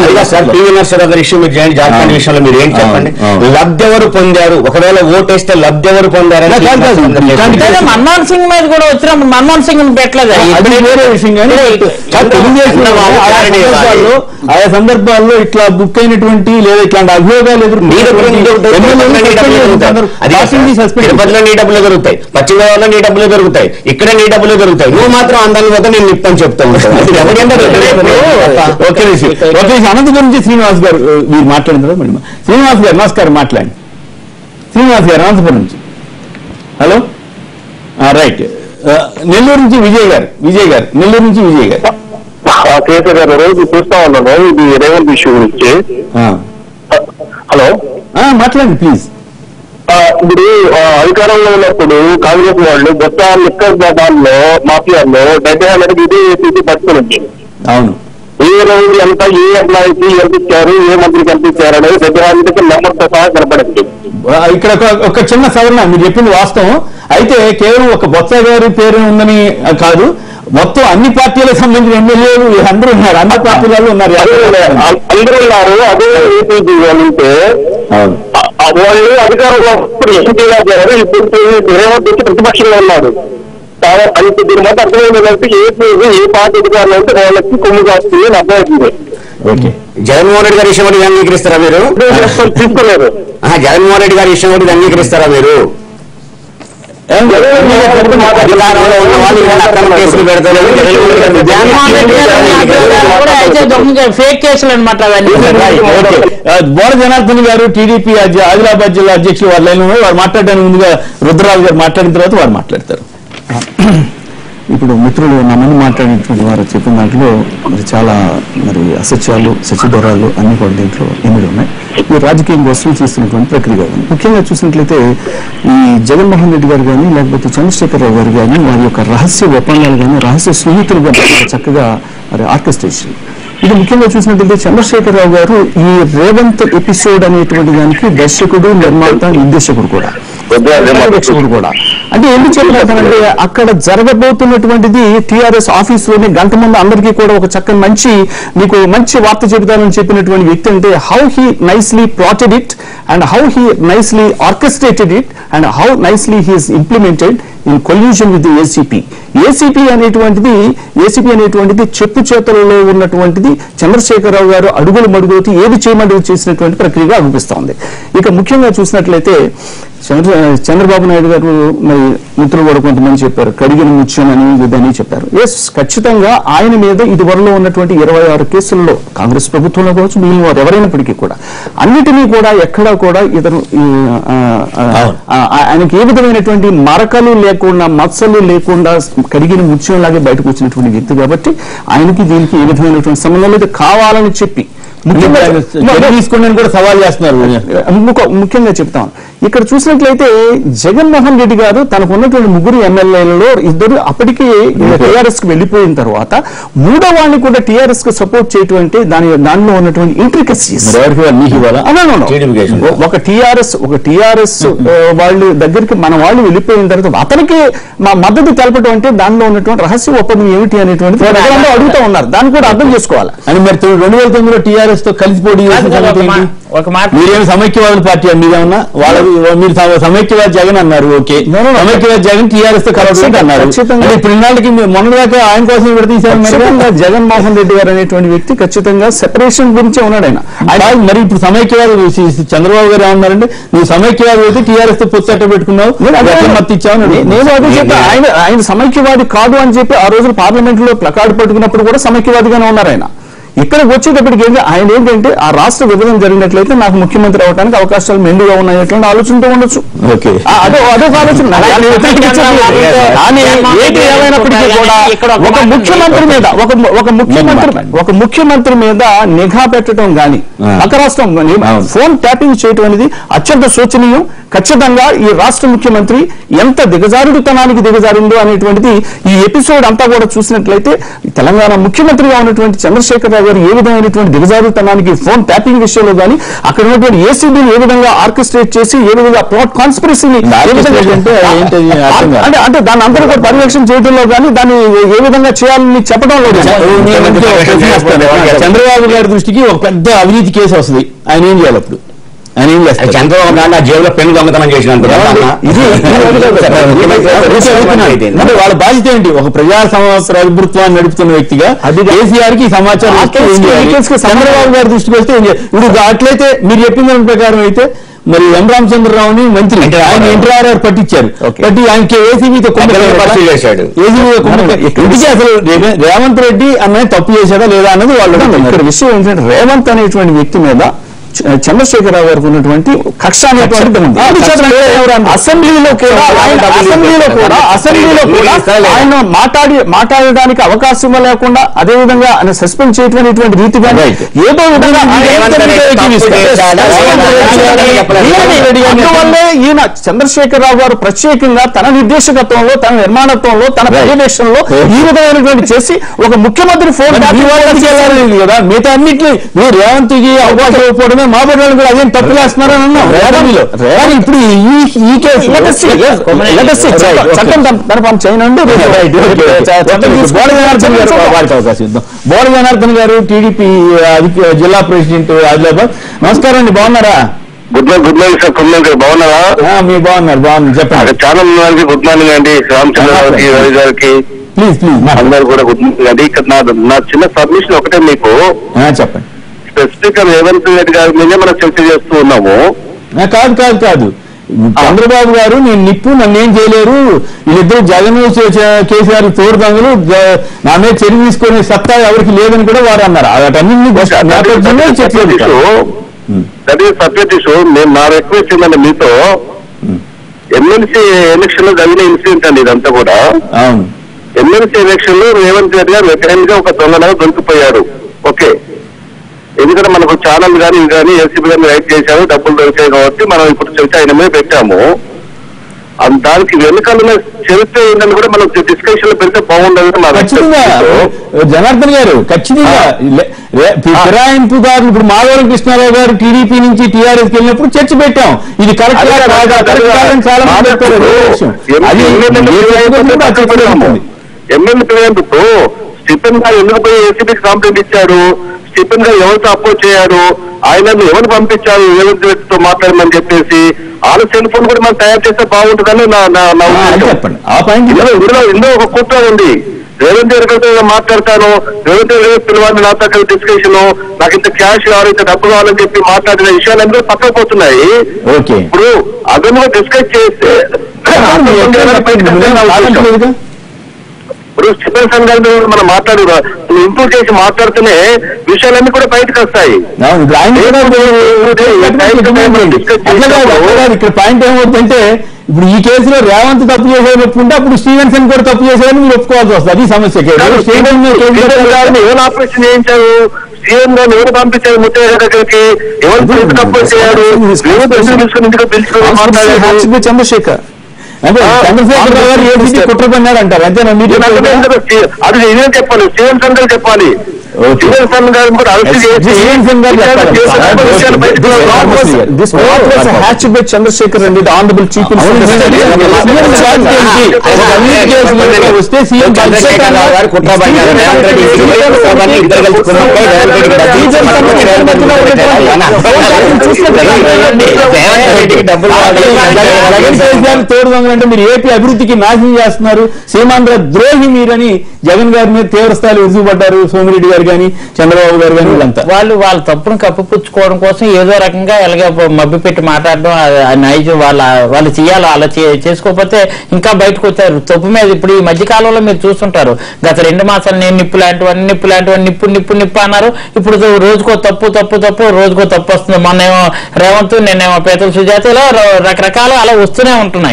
పైగా సార్ పివి నరసింహరావు గారి ఇష్యూ మీరు చేయండి జార్ఖండ్ అవును. విషయంలో మీరు ఏం చెప్పండి అవును. లబ్ధి ఎవరు పొందారు ఒకవేళ ఓటేస్తే లబ్ధి ఎవరు పొందారని కాదు, కాదు, కాదు. అందరూ ఇట్లాంటి లేదా మన్మోహన్ సింగ్ మీద కూడా వచ్చినప్పుడు మన్మోహన్ సింగ్ పెట్టలేదు అది వేరే విషయం కానీ కాదు, తెలుగుదేశం చంద్రబాబు ఆయా clarity సందర్భాల్లో ఆయా సందర్భాల్లో ఇట్లా బుక్ అయినటువంటి లేదా ఇట్లాంటి అభియోగాలు మీరు ఎప్పుడు నీ డబ్బులు తిరుపతిలో నీ డబ్బులు దొరుకుతాయి. అది కాదు సార్. తిరుపతిలో నీ డబ్బులు దొరుకుతాయి పశ్చిమ గోదావరిలో నీ డబ్బులు దొరుకుతాయి ఇక్కడ నీ డబ్బులు దొరుకుతాయి నువ్వు మాత్రం అందాన్ని పోతే నేను నిప్పని చెప్తా ఉంటాను అది ఎవరైనా ఓకే నిమిషం. ఓకే నిమిషం. అనంతపురం నుంచి శ్రీనివాస్ గారు ఆ, మీరు మాట్లాడిన తర్వాత మళ్ళీ మా- శ్రీనివాస్ గారు నమస్కారం మాట్లాడండి శ్రీనివాస్ గారు అనంతపురం నుంచి హలో ఆ, రైట్ ఆ, నెల్లూరు నుంచి విజయ్ గారు విజయ్ గారు నెల్లూరు నుంచి విజయ్ గారు కేసీఆర్ గారు రోజు చూస్తా ఉన్నాను ఇది రేవంత్ ఇష్యూ గురించి ఆ. హలో ఆ, మాట్లాడండి ప్లీజ్ ఆ, ఇప్పుడు ఆ, అధికారంలో ఉన్నప్పుడు కాంగ్రెస్ వాళ్ళు గొప్ప లిక్కర్ బాబాల్లో మాఫియాల్లో డెబ్బై హండ్రెడ్ ఇదే ఏసీసీ పట్టుకుని అవును ఏ రోజు ఎంత ఏ ఎంప్లాయీకి ఎంత ఇచ్చారు ఏ మంత్రికి ఎంత ఇచ్చారు అనేది డెబ్బై హండ్రెడ్కి నెంబర్తో సహా కనపడింది ఆ, ఇక్కడ ఒక- ఒక చిన్న సవరణ మీరు చెప్పింది వాస్తవం అయితే కేవలం ఒక బొత్స గారి పేరు ఉందని ఆ, కాదు మొత్తం అన్ని పార్టీలకు సంబంధించిన ఎమ్మెల్యేలు అందరూ ఉన్నారు అన్ని పార్టీలలో ఉన్నారు అందరూ ఉన్నారు అదే ఏపీ వాళ్ళు ఉంటే అవును ఆ- ఆ వాళ్ళు అధికారంలో ఇప్పుడు ఎంపీగా చేరారు ఇప్పుడు రేవంత్ వచ్చి ప్రతిపక్షంలో ఉన్నారు కాబట్టి అది దీని మాట అర్థమైంది కాబట్టి ఏ ఏ పార్టీ అధికారులు అంటే వాళ్ళకి కొమ్ము కాస్తుంది అని అర్థమవుతుంది ఓకే జగన్మోహన్ రెడ్డి గారి ఇష్టం ఒకటి అంగీకరిస్తారా మీరు తీసుకోలేదు ఆహా, జగన్మోహన్ రెడ్డి గారి ఇష్టం ఒకటి అంగీకరిస్తారా మీరు అధికారంలో ఉన్న వాళ్ళు ఇవాళ అక్రమ కేసులు పెడతారు జగన్మోహన్ రెడ్డి గారు కూడా అయితే దొంగ ఫేక్ కేసులు అనమాట అవన్నీ బోడ జనార్దన్ గారు టీడీపీ అధ్య- ఆదిలాబాద్ జిల్లా అధ్యక్షులు వాళ్ళ లైన్లో ఉన్నారు. వారు మాట్లాడడానికి ముందుగా రుద్రరాజు గారు మాట్లాడిన తర్వాత వారు మాట్లాడతారు ఇప్పుడు మిత్రులు నా ముందు మాట్లాడినటువంటి వారు చెప్పిన దాంట్లో మరి చాలా మరి అసత్యాలు సచిదరాలు అన్ని కూడా దీంట్లో ఎనిమిది ఉన్నాయి ఈ రాజకీయం కోసం చేస్తున్నటువంటి ప్రక్రియ ఉంది ముఖ్యంగా చూసినట్లయితే ఈ జగన్మోహన్ రెడ్డి గారు కానీ లేకపోతే చంద్రశేఖరరావు గారు కానీ వారి యొక్క రహస్య ఒప్పందాలు కానీ రహస్య స్నేహితులు కానీ చాలా చక్కగా మరి ఆర్కెస్ట్రేషన్ ఇది ముఖ్యంగా చూసినట్లయితే చంద్రశేఖరరావు గారు ఈ రేవంత్ ఎపిసోడ్ అనేటువంటి దానికి దర్శకుడు నిర్మాత నిర్దేశకుడు కూడా పర్యవేక్షకుడు కూడా అంటే ఎందుకు చెప్తున్నానంటే అక్కడ జరగబోతున్నటువంటిది టిఆర్ఎస్ ఆఫీస్ లోనే గంట ముందు అందరికీ కూడా ఒక చక్కని మంచి మీకు మంచి వార్త చెబుతానని చెప్పినటువంటి వ్యక్తి అంటే how he nicely plotted it and how he nicely orchestrated it and how nicely he's implemented in collusion with ACP ACP అనేటువంటిది ఏసీపీ అనేటువంటిది చెప్పు చేతులలో ఉన్నటువంటిది చంద్రశేఖరరావు గారు అడుగులు మడుగులతో ఏది చేయమడుగు చేసినటువంటి ప్రక్రియగా అనిపిస్తోంది ఇక ముఖ్యంగా చూసినట్లయితే చంద్ర చంద్రబాబు నాయుడు గారు మరి మిత్రులు కూడా కొంతమంది చెప్పారు కడిగిన ముత్యం అని ఇదని చెప్పారు ఎస్ ఖచ్చితంగా ఆయన మీద ఇదివరలో ఉన్నటువంటి ఇరవై ఆరు కేసుల్లో కాంగ్రెస్ ప్రభుత్వంలో కావచ్చు మిగిలిన వారు ఎవరైనప్పటికీ కూడా అన్నిటినీ కూడా ఎక్కడా కూడా ఇతను ఈ, ఆ, ఆ, ఆ, ఆయనకి ఏ విధమైనటువంటి మరకలు లేకుండా మచ్చలు లేకుండా కడిగిన ముత్యం లాగే బయటకు వచ్చినటువంటి వ్యక్తి కాబట్టి ఆయనకి దీనికి ఏ విధమైనటువంటి సంబంధం లేదు కావాలని చెప్పి ముఖ్యంగా చర్య తీసుకోండి అని కూడా సవాల్ చేస్తున్నారు ఇంకొక ముఖ్యంగా చెప్తాను ఇక్కడ చూసినట్లయితే జగన్మోహన్ రెడ్డి గారు తనకు ఉన్నటువంటి ముగ్గురు ఎమ్మెల్యేలలో ఇద్దరు అప్పటికే టీఆర్ఎస్ కి వెళ్ళిపోయిన తర్వాత మూడో వాడిని కూడా టీఆర్ఎస్ కు సపోర్ట్ చేయటం అంటే దాని దానిలో ఉన్నటువంటి ఇంట్రికసీస్ మరి ఎవరికి వాళ్ళు మీకు ఇవ్వాలా TDP కేసు. ఒక టిఆర్ఎస్ ఒక టిఆర్ఎస్ వాళ్ళు దగ్గరికి మన వాళ్ళు వెళ్ళిపోయిన తర్వాత అతనికి మా మద్దతు తెలపడం అంటే దానిలో ఉన్నటువంటి రహస్య ఒప్పందం ఏమిటి అనేటువంటిది ప్రజలందరూ అడుగుతూ ఉన్నారు దాన్ని కూడా అర్థం చేసుకోవాలి అని మరి తొమ్మిది- రెండు వేల తొమ్మిదిలో టీఆర్ఎస్ తో కలిసి పోటీ చేసిన కాదు, సంగతి ఒక మా- ఏంటి? ఒక మాట మీరేమి సమైక్యవాదుల పార్టీ అండి ఏమన్నా వాళ్ళ మీరు సమ- సమైక్యవాద జగన్ అన్నారు ఓకే No, no, no. సమైక్యవాద జగన్ టీఆర్ఎస్ తో కలవడం ఖచ్చితంగా, అన్నారు ఖచ్చితంగా. అంటే ఇప్పుడు ఇన్నాళ్ళకి మీరు మొన్నదాకా ఆయన కోసం విడతీశారు మరి ఖచ్చితంగా జగన్మోహన్ రెడ్డి గారు అనేటువంటి వ్యక్తి ఖచ్చితంగా సెపరేషన్ గురించే ఉన్నాడు ఆయన ఆయన కాదు, మరి ఇప్పుడు సమైక్యవాద సి- సి- చంద్రబాబు గారు ఏమన్నారంటే నువ్వు సమైక్యవాది అయితే టీఆర్ఎస్ తో పొత్తు అట్ట పెట్టుకున్నావు నేను అదే- ఎట్లా మత్తు ఇచ్చావు అని నే- నేను అదే చెప్పి ఆయన ఆయన సమైక్యవాది కాదు అని చెప్పి ఆ రోజు పార్లమెంట్ లో ప్లకార్డు పట్టుకున్నప్పుడు కూడా సమైక్యవాదిగానే ఉన్నారు ఆయన ఇక్కడికి వచ్చేటప్పటికి ఏంటి ఆయన ఏంటంటే ఆ రాష్ట్ర విభజన జరిగినట్లయితే నాకు ముఖ్యమంత్రి అవడానికి అవకాశాలు మెండుగా ఉన్నాయటువంటి ఆలోచనతో ఉండొచ్చు ఓకే ఆ, అదే అదే ఆలోచన దాన్ని వ్యతిరేకించట్లేదు. కానీ ఏది ఏమైనప్పటికీ కూడా ఒక ముఖ్యమంత్రి మీద ఒక ము- ఒక ముఖ్యమంత్రి ఒక ముఖ్యమంత్రి మీద నిఘా పెట్టడం గాని ఆ. పక్క రాష్ట్రం గాని అవును. ఫోన్ ట్యాపింగ్ చేయడం అనేది అత్యంత శోచనీయం ఖచ్చితంగా ఈ రాష్ట్ర ముఖ్యమంత్రి ఎంత దిగజారుడుతనానికి దిగజారిందో అనేటువంటిది ఈ ఎపిసోడ్ అంతా కూడా చూసినట్లయితే ఈ తెలంగాణ ముఖ్యమంత్రిగా ఉన్నటువంటి చంద్రశేఖర్ రావు గారు ఏ విధమైనటువంటి దిగజారుతనానికి ఫోన్ ట్యాపింగ్ విషయంలో కానీ అక్కడ ఉన్నటువంటి ఏసీబీని ఏ విధంగా ఆర్కెస్ట్రేట్ చేసి ఏ విధంగా ప్లాట్ కాన్స్పిరసీని Orchestrate అంటే ఏంటది? అర్థం కాదు. అంటే అంటే దాన్ని అందరూ కూడా పర్యవేక్షణ చేయడంలో కానీ దాన్ని ఏ విధంగా చేయాలని చెప్పడంలో కానీ నేను ఇంకో ప్రశ్న వేస్తాను. చంద్రబాబు గారి దృష్టికి ఒక పెద్ద అవినీతి కేసు వస్తుంది ఆయన ఏం చేయాలి అప్పుడు ఆయన ఏం చేస్తారు చంద్రబాబు నాయుడు ఆ జేబులో పెన్ను దొంగతనం చేసినంత ఇది అంటే వాళ్ళ బాధ్యత ఏంటి ఒక ప్రజా సమ- ప్రభుత్వాన్ని నడుపుతున్న వ్యక్తిగా కేసీఆర్ కి ఈ సమాచారం ఆ వస్తే ఏం కేసుకి, చేయాలి? ఈ కేసుకి చంద్రబాబు గారి దృష్టికి వస్తే ఏం చేయాలి ఇప్పుడు అట్లయితే మీరు చెప్పిన దాని ప్రకారం అయితే మరి ఎం రామచంద్రరావుని మంత్రి ఎన్టీ ఆయన రామారావు. ఎన్టీ రామారావు పట్టించారు ఓకే. పట్టి ఆయనకి ఏసీబీతో అతను పరిశీలన చేశాడు. ఏసీబీతో ఇంటికి అసలు రే- రేవంత్ రెడ్డి అన్నది తప్పు చేశాడా లేదా అన్నది వాళ్ళు ఇక్కడ అడుగుతున్నారు. విషయం ఏంటంటే రేవంత్ అనేటువంటి వ్యక్తి మీద చ- చంద్రశేఖరరావు గారికి ఉన్నటువంటి కక్ష అనేటువంటిది ఉంది. ఆ, ఎందుచేత కక్ష అంటే అంటే అసెంబ్లీలో కూడా ఆయన అసెంబ్లీలో కూడా అసెంబ్లీలో కూడా ఆయన మాట్లాడి మాట్లాడడానికి అవకాశం లేకుండా అదే విధంగా ఆయన సస్పెండ్ చేయటువంటి రీతి కానీ Right. ఏదో విధంగా ఆయన రేవంత్ రెడ్డి ఏకైక తప్పు విషయం. చేశాడా? రేవంత్ రెడ్డి గారి- చెప్పలేదు. ఈయన అందువల్లే ఈయన చంద్రశేఖరరావు గారు ప్రత్యేకంగా తన నిర్దేశకత్వంలో తన నిర్మాణత్వంలో తన పర్యవేక్షణలో ఈ విధమైనటువంటి చేసి ఒక ముఖ్యమంత్రి ఫోన్ మరి మీ వాళ్ళకి చేయాలి కదా మిగతా అన్నింటినీ మీరు రేవంత్ కి అవకాశం ఇవ్వకపోవడమే మా పడ్డాను కూడా అదేం తప్పు చేస్తున్నారని అన్నాం రేవంత్లో కానీ ఇప్పుడు ఈ ఈ case Let us see, yes, let us see. చట్టం- చట్టం తన- తన పని చేయనండి చట్టం తీసుకొని- బోడ జనార్దన్ గారు వారికి అవకాశం ఇద్దాం బోడ జనార్దన్ గారు టీడీపీ అధిక- జిల్లా ప్రెసిడెంట్ ఆదిలాబాద్ నమస్కారం అండి బాగున్నారా good morning good morning sir good morning బాగున్నారా ఆ, మీరు బాగున్నారు బాగున్నారు అక్కడ చెప్పండి చాలా మంది గుడ్ మార్నింగ్ అండి రామచంద్రరావుకి రవి గారికి ప్లీజ్ ప్లీజ్ అందరు కూడా గుడ్ మార్నింగ్ అండి ఇక్కడ నా నా చిన్న సబ్మిషన్ ఒకటే మీకు చెప్పండి స్పెసిఫిక్ గా రేవంత్ రెడ్డి గారి మీదే మనం చర్చ చేస్తూ ఉన్నాము ఆ, కాదు కాదు కాదు చంద్రబాబు గారు నేను నిప్పు నన్ను ఏం చేయలేరు వీళ్ళిద్దరు జగన్ చే- చే- కేసీఆర్ తోడు దొంగలు జ- నా మీద చర్య తీసుకునే సత్తా ఎవరికి లేదని కూడా వారు అన్నారు వాటన్నింటినీ నేపథ్యంలో చెప్పలేదు ఇక్కడ. దట్ ఈస్ సపరేట్ ఇష్యూ నేను నా రిక్వెస్ట్ ఏంటంటే మీతో ఎమ్మెల్సీ ఎలక్షన్ లో జరిగిన ఇన్సిడెంట్ అండి ఇదంతా కూడా అవును ఎమ్మెల్సీ ఎలక్షన్ లో రేవంత్ రెడ్డి గారు వ్యతిరేకంగా ఒక దొంగలాగా దొరికిపోయాడు ఓకే ఎందుకంటే మనకు ఛానల్ కానీ ఇది కానీ ఏసీబీ గారిని రైట్ చేశారు డబ్బులు దొరికాయి కాబట్టి మనం ఇప్పుడు చర్చ ఆయన మీద పెట్టాము అం- దానికి వెనుకాల ఉన్న చరిత్ర ఏంటని కూడా మనం డిస్కషన్ లో పెడితే బాగుండదు నా ఖచ్చితంగా request. జనార్దన్ గారు ఖచ్చితంగా లే- రే- ఫిరాయింపుదారులు ఇప్పుడు మాధవరం కృష్ణారావు గారు టీడీపీ నుంచి టీఆర్ఎస్ వెళ్ళినప్పుడు చర్చ పెట్టాం ఇది కరెక్ట్ అదే కాదా కాదు, కరెక్ట్ కాదని చాలా మంది చెప్పారు అదే విషయం. అది ఏ చర్చకు కూడా ఆ చర్చ జరుగుతుంది. ఎమ్మెల్యే ఫిర్యాదుతో స్టిఫెన్ గారు ఎందుకు పోయి ఏసీబీకి కంప్లైంట్ ఇచ్చాడు స్టిఫెన్ గారు ఎవరితో అపోజ్ చేయారు ఆయనను ఎవరు పంపించారు రేవంత్ రెడ్డితో మాట్లాడమని చెప్పేసి వాళ్ళ సెల్ ఫోన్ కూడా మనం తయారు చేస్తే బాగుంటుందని నా నా నా ఆ, అది ఉద్దేశం. చెప్పండి ఆ పాయింట్ ఇందులో ఇందులో ఇందులో ఒక కుట్ర ఉంది రేవంత్ రెడ్డి గారితో నేను మాట్లాడతాను రేవంత్ రెడ్డి గారు పిలవాలి నాతో కలిసి డిస్కషన్ నాకు ఇంత క్యాష్ కావాలి ఇంత డబ్బు కావాలని చెప్పి మాట్లాడిన విషయాలన్నీ పక్కకు పోతున్నాయి ఓకే ఇప్పుడు అదనంగా డిస్కస్ చేస్తే కాదంటలేదుగా? ఇప్పుడు స్టిఫెన్ సంఘ్ గారి మీద మనం మాట్లాడు ఇంప్రూవ్ చేసి మాట్లాడితేనే విషయాలన్నీ కూడా బయటకు వస్తాయి అవును, ఇప్పుడు ఆయన కూడా అట్లా కాదు, అట్లా కాదు. ఇక్కడ పాయింట్ ఏమవుతుందంటే ఇప్పుడు ఈ కేసులో రేవంత్ తప్పు చేసేది ఒప్పుకుంటే అప్పుడు స్టీవెన్సన్ కూడా తప్పు చేసేదని మీరు ఒప్పుకోవాల్సి వస్తుంది అది సమస్య కేసు. స్టీవెన్ కేసు గారిని ఎవరు ఆపరేషన్ చేయించారు సీఎం గారిని ఎవరు పంపించారు ముత్తయ్య దగ్గరికి ఎవరు చేసి తప్పు చేయారు ఎవరు ప్రశ్న తీసుకుని ఇంటికి పిలుచుకుని మాట్లాడారు చంద్రశేఖర్ అంటే చంద్రశేఖర్ రావు గారు ఏసీబీ కుట్ర పన్నాడు అంటారు అంతేనా మీరు నేను చెప్పేది? అంటే స్టీ- అది ఇదేం చెప్పాలి స్టీవెన్ సన్ గారు చెప్పాలి ఓకే. స్టీవెన్ సన్ గారిని కూడా అరెస్ట్ చేసి స్టీవెన్సన్ గారు చెప్పాలి. విషయాలు విషయాలు బయటకు This రావాలి. was- This plot was hatched by Chandrasekhar Reddy, the Honorable Chief అవును, Minister. నిజమే. సీఎం బాధ్యత ఏంటి? ఒక అవినీతి కేసులో వస్తే సీఎం చంద్రశేఖర్ రావు గారు కుట్ర పన్నారు. రేవంత్ రెడ్డి ఇంటికి పోయి కుట్రపన్ని ఇద్దరు కలిసి కుమ్మక్కై రేవంత్ రెడ్డికి డబ్బులు ఇచ్చి మనకు రేవంత్ రెడ్డికి పెట్టారు. అన్న. రేవంత్ రెడ్డికి డబ్బులు జగన్ కేసీఆర్ తోడు దొంగలు అంటే మీరు ఏపీ అభివృద్ధికి నాశనం చేస్తున్నారు సీమాంధ్ర ద్రోహి మీరని జగన్ గారి మీద తీవ్ర స్థాయిలో విరుచుకుపడ్డారు సోమిరెడ్డి గారు కానీ చంద్రబాబు గారు కానీ వీళ్ళంతా వాళ్ళు వాళ్ళ తప్పును కప్పిపుచ్చుకోవడం కోసం ఏదో రకంగా ఎలాగ మబ్బి పెట్టి మాట్లాడడం ఆ- ఆ నైజం వాళ్ళ వాళ్ళు చేయాలి అలా చే- చేసుకోకపోతే ఇంకా బయటకు వచ్చారు తప్పు మీద ఇప్పుడు ఈ మధ్య కాలంలో మీరు చూస్తుంటారు గత రెండు మాసాలు నేను నిప్పు లాంటివన్నీ నిప్పు లాంటివన్నీ నిప్పు నిప్పు నిప్పు అన్నారు ఇప్పుడు దో- రోజుకో తప్పు తప్పు తప్పు రోజుకో తప్పు వస్తుంది మొన్నేమో రేవంత్ నిన్నేమో పేదల సుజాత ఇలా ర- రకరకాల అలా వస్తూనే ఉంటున్నాయి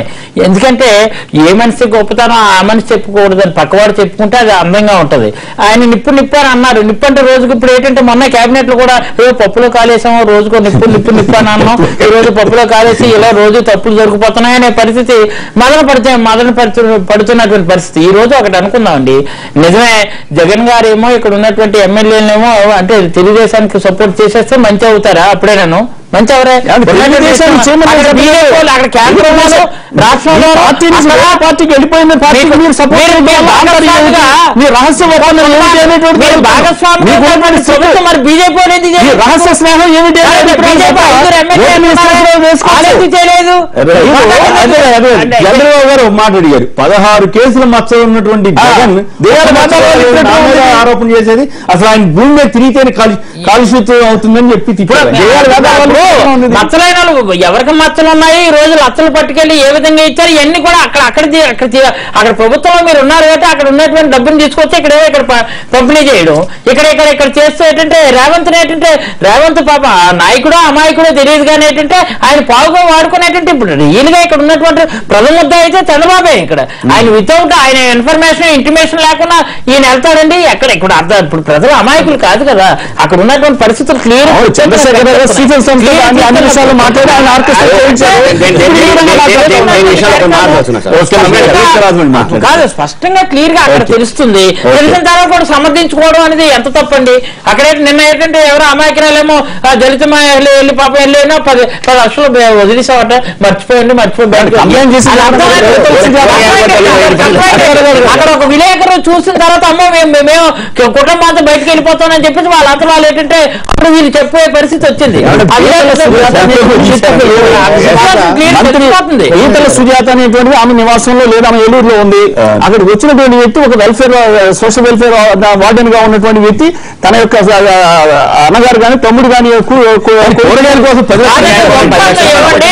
ఎందుకంటే ఏ మనిషి గొప్పతనం ఆ మనిషి చెప్పుకూడదని పక్కవాడు చెప్పుకుంటే అది అందంగా ఉంటది ఆయన నిప్పు నిప్పు అని అన్నారు నిప్పు అంటే రోజుకి ఇప్పుడు ఏంటంటే మొన్న కేబినెట్ లో కూడా ఏదో పప్పులో కాలేసాము రోజుకో నిప్పు నిప్పు నిప్పు అని అన్నాం ఈ రోజు పప్పులో కాలేసి ఇలా రోజు తప్పులు జరిగిపోతున్నాయి అనే పరిస్థితి మదన పడితే మదన పడుతు పడుతున్నటువంటి పరిస్థితి ఈ రోజు ఒకటి అనుకుందామండి నిజమే జగన్ గారు ఏమో ఇక్కడ ఉన్నటువంటి ఎమ్మెల్యేలేమో అంటే తెలుగుదేశానికి సపోర్ట్ చేసేస్తే మంచి అవుతారా అప్పుడే నేను మంచి అవరే ఏమండి, తెలుగుదేశానికి చేయమని అక్కడ చెప్పలేదు. BJP వాళ్ళు, అక్కడ కేంద్రంలో రాష్ట్రంలో పార్టీ నుంచి అక్కడ వేరే పార్టీకి వెళ్ళిపోయిన పార్టీకి మీరు- మీరు సపోర్ట్ మీరు- మీరు భాగస్వామిగా మీ రహస్య ఒప్పందం ఏమిటి అనేటువంటి మీరు భాగస్వామి మీకు ఉన్నటువంటి ప్రభుత్వం మరి బీజేపీ అనేది ఈ రహస్య స్నేహం ఏమిటి అనేది అభిప్రాయం బీజేపీ చెప్ప. ఐదుగురు ఎమ్మెల్యేలు ఓటు ఉన్నారు. వేసుకోవచ్చు, వేసుకోవచ్చు. ఆలోచించలేదు అదే, అదే, అదే. చంద్రబాబు గారు ఒక మాట అడిగారు పదహారు కేసుల మచ్చలు ఉన్నటువంటి జగన్ దేవాల మతాలు నా మీద ఉన్నటువంటి ఆరోపణ చేసేది అసలు ఆయన భూమి మీద తిరిగితేనే కాలు కాలుష్యతం అవుతుందని చెప్పి తిట్టారు. దేవాల మతాలు మచ్చలైన వాళ్ళు ఎవరికి మచ్చలు ఉన్నాయి ఈ రోజు లచ్చలు పట్టుకెళ్లి ఏ విధంగా ఇచ్చారు ఇవన్నీ కూడా అక్కడ అక్కడ తీ- అక్కడ తీ- అక్కడ ప్రభుత్వంలో మీరు ఉన్నారు కాబట్టి అక్కడ ఉన్నటువంటి డబ్బుని తీసుకొచ్చి ఇక్కడ ఏవో ఇక్కడ ప- పంపిణీ చేయడం ఇక్కడ ఇక్కడ ఇక్కడ చేస్తూ ఏంటంటే రేవంత్ ఏంటంటే రేవంత్ పాప ఆ నాయకుడో అమాయకుడో తెలియదు కానీ ఏంటంటే ఆయన పావుగా వాడుకునేటువంటి ఇప్పుడు రియల్ గా ఇక్కడ ఉన్నటువంటి ప్రథమ ముద్ద అయితే చంద్రబాబే ఇక్కడ ఆయన వితౌట్ ఆయన ఇన్ఫర్మేషన్ ఇంటిమేషన్ లేకుండా ఈయన వెళ్తాడండి ఎక్కడ ఇక్కడ అర్థం ఇప్పుడు ప్రజలు అమాయకులు కాదు కదా అక్కడ ఉన్నటువంటి పరిస్థితులు క్లియర్ అవును, చంద్రశేఖర్ గారు స్టీఫెన్ సంస్థ అన్ని అన్ని విషయాలు మాట్లాడి ఆయన ఆర్కెస్ట్రా చేయించారు. దేని- దేని- దేని- దేని- దేని- దేని విషయాలు ఒక మాట వస్తున్నా సార్. ఓకే, రాజమండ్రి మాట్లాడు. కాదు స్పష్టంగా క్లియర్ గా అక్కడ తెలుస్తుంది తెలిసిన తర్వాత కూడా సమర్థించుకోవడం అనేది ఎంత తప్పండి అక్కడ ఏంటి- నిన్న ఏంటంటే ఎవరో అమాయకురాలేమో ఆ దళిత మహిళ వెళ్ళి పాప వెళ్ళేనో పది పది లక్షలు బే- వదిలేసావట మర్చిపోయండి మర్చిపోయి బ్యాంకు అన్యాయం చేసి అది అర్థమైంది. అర్థమైంది. అక్కడ ఒక విలేకరు చూసిన తర్వాత అమ్మో మేము మేము కుటుంబంతో బయటకు వెళ్ళిపోతామని చెప్పేసి వాళ్ళంతా వాళ్ళు ఏంటంటే అప్పుడు వీళ్ళు చెప్పే పరిస్థితి వచ్చింది ఆ విలేకరు మంత్రి తెలిసిపోతుంది. ఈతల సుజాత అనేటువంటిది ఆమె నివాసంలో లేదా ఆమె ఏలూరులో ఉంది అక్కడికి వచ్చినటువంటి వ్యక్తి ఒక వెల్ఫేర్ సోషల్ వెల్ఫేర్ వార్డెన్ గా ఉన్నటువంటి వ్యక్తి తన యొక్క ఆ, అన్నగారు కానీ తమ్ముడు కానీ కూరగాయల కోసం పది లక్షలు అదే ఒప్పందం ఇవ్వండి.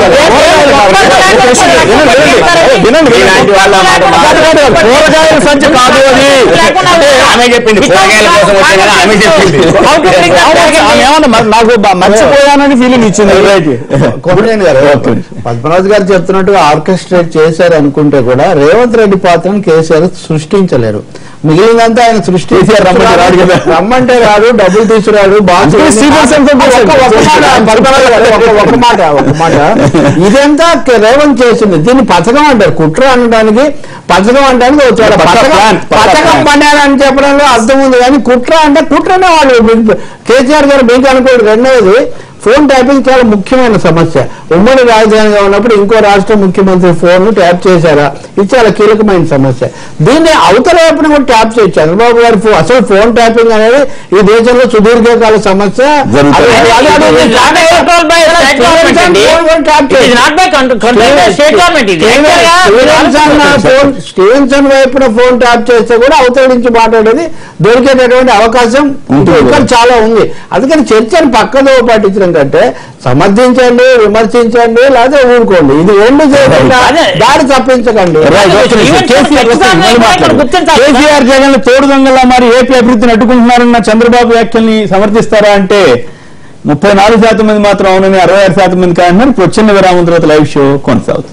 వినండి, ఇలాంటి వాళ్ళ మాట కాదు, కాదు, కాదు. కూరగాయల సంచి కాదు అది ఆమె చెప్పింది కూరగాయల కోసం వచ్చాను కదా, ఆమె చెప్పింది ఆమె ఏమన్నా మరి నాకు బ- మర్చిపోయానని ఫీలింగ్ ఇచ్చింది కోమరేని గారు పద్మరాజు గారు చెప్తున్నట్టుగా ఆర్కెస్ట్రేట్ చేశారు అనుకుంటే కూడా రేవంత్ రెడ్డి పాత్రను కేసీఆర్ సృష్టించలేరు మిగిలినంతా ఆయన సృష్టి కేసీఆర్ రమ్మంటే రాడు కదా. రమ్మంటే రాడు డబ్బులు తీసుకురాడు బాగా అందుకే శ్రీధర్ శంకర్ ఒక్క- ఒక్క మాట, పద్మరాజు గారు, ఒక్క- ఒక్క మాట ఒక మాట ఇదంతా కే- రేవంత్ చేసింది దీన్ని పథకం అంటారు కుట్ర అనడానికి పథకం అనడానికి ఒక చోట పథక పథకం ప్లాన్, పథక పథకం ప్లాన్. పన్నారని చెప్పడంలో అర్థం ఉంది కానీ కుట్ర అంటే కుట్రనే వాళ్ళు కేసీఆర్ గారు మీకు అనుకోండి రెండవది ఫోన్ ట్యాపింగ్ చాలా ముఖ్యమైన సమస్య ఉమ్మడి రాజధానిగా ఉన్నప్పుడు ఇంకో రాష్ట్ర ముఖ్యమంత్రి ఫోన్ ట్యాప్ చేశారా ఇది చాలా కీలకమైన సమస్య దీన్ని అవతల వైపున కూడా ట్యాప్ చేయొచ్చు చంద్రబాబు గారి ఫోన్ అసలు ఫోన్ ట్యాపింగ్ అనేది ఈ దేశంలో సుదీర్ఘకాల సమస్య జరుగుతుంది. అది- అది- అది- అది- It is not by control by state government అండి. ఫోన్ కూడా ట్యాప్ It is చేయొచ్చు. not by con- control by state government ఇది. స్టీవెన్సన్ ఫోన్ స్టీవెన్సన్ వైపున ఫోన్ ట్యాప్ చేస్తే కూడా అవతల నుంచి మాట్లాడేది దొరికేటటువంటి అవకాశం ఇక్కడ చాలా ఉంది అందుకని చర్చను పక్కదో పట్టించడం కంటే సమర్థించండి విమర్శించండి లేదా ఊరుకోండి ఇది రెండు చేయకుండా అదే. దారి తప్పించకండి రైట్, ఓకే, ఈవెన్ కేసీఆర్ ఖచ్చితంగా మళ్ళీ ఇక్కడ మాట్లాడు. గుర్తించాలి. కేసీఆర్ జగన్ తోడు దొంగలా మరి ఏపీ అభివృద్ధిని అడ్డుకుంటున్నారన్న చంద్రబాబు వ్యాఖ్యల్ని సమర్థిస్తారా అంటే ముప్పై నాలుగు శాతం మంది మాత్రం అవునని అరవై ఆరు శాతం మంది కాదంటున్నారు ఇప్పుడు చిన్న విరామం తర్వాత లైవ్ షో కొనసాగుతుంది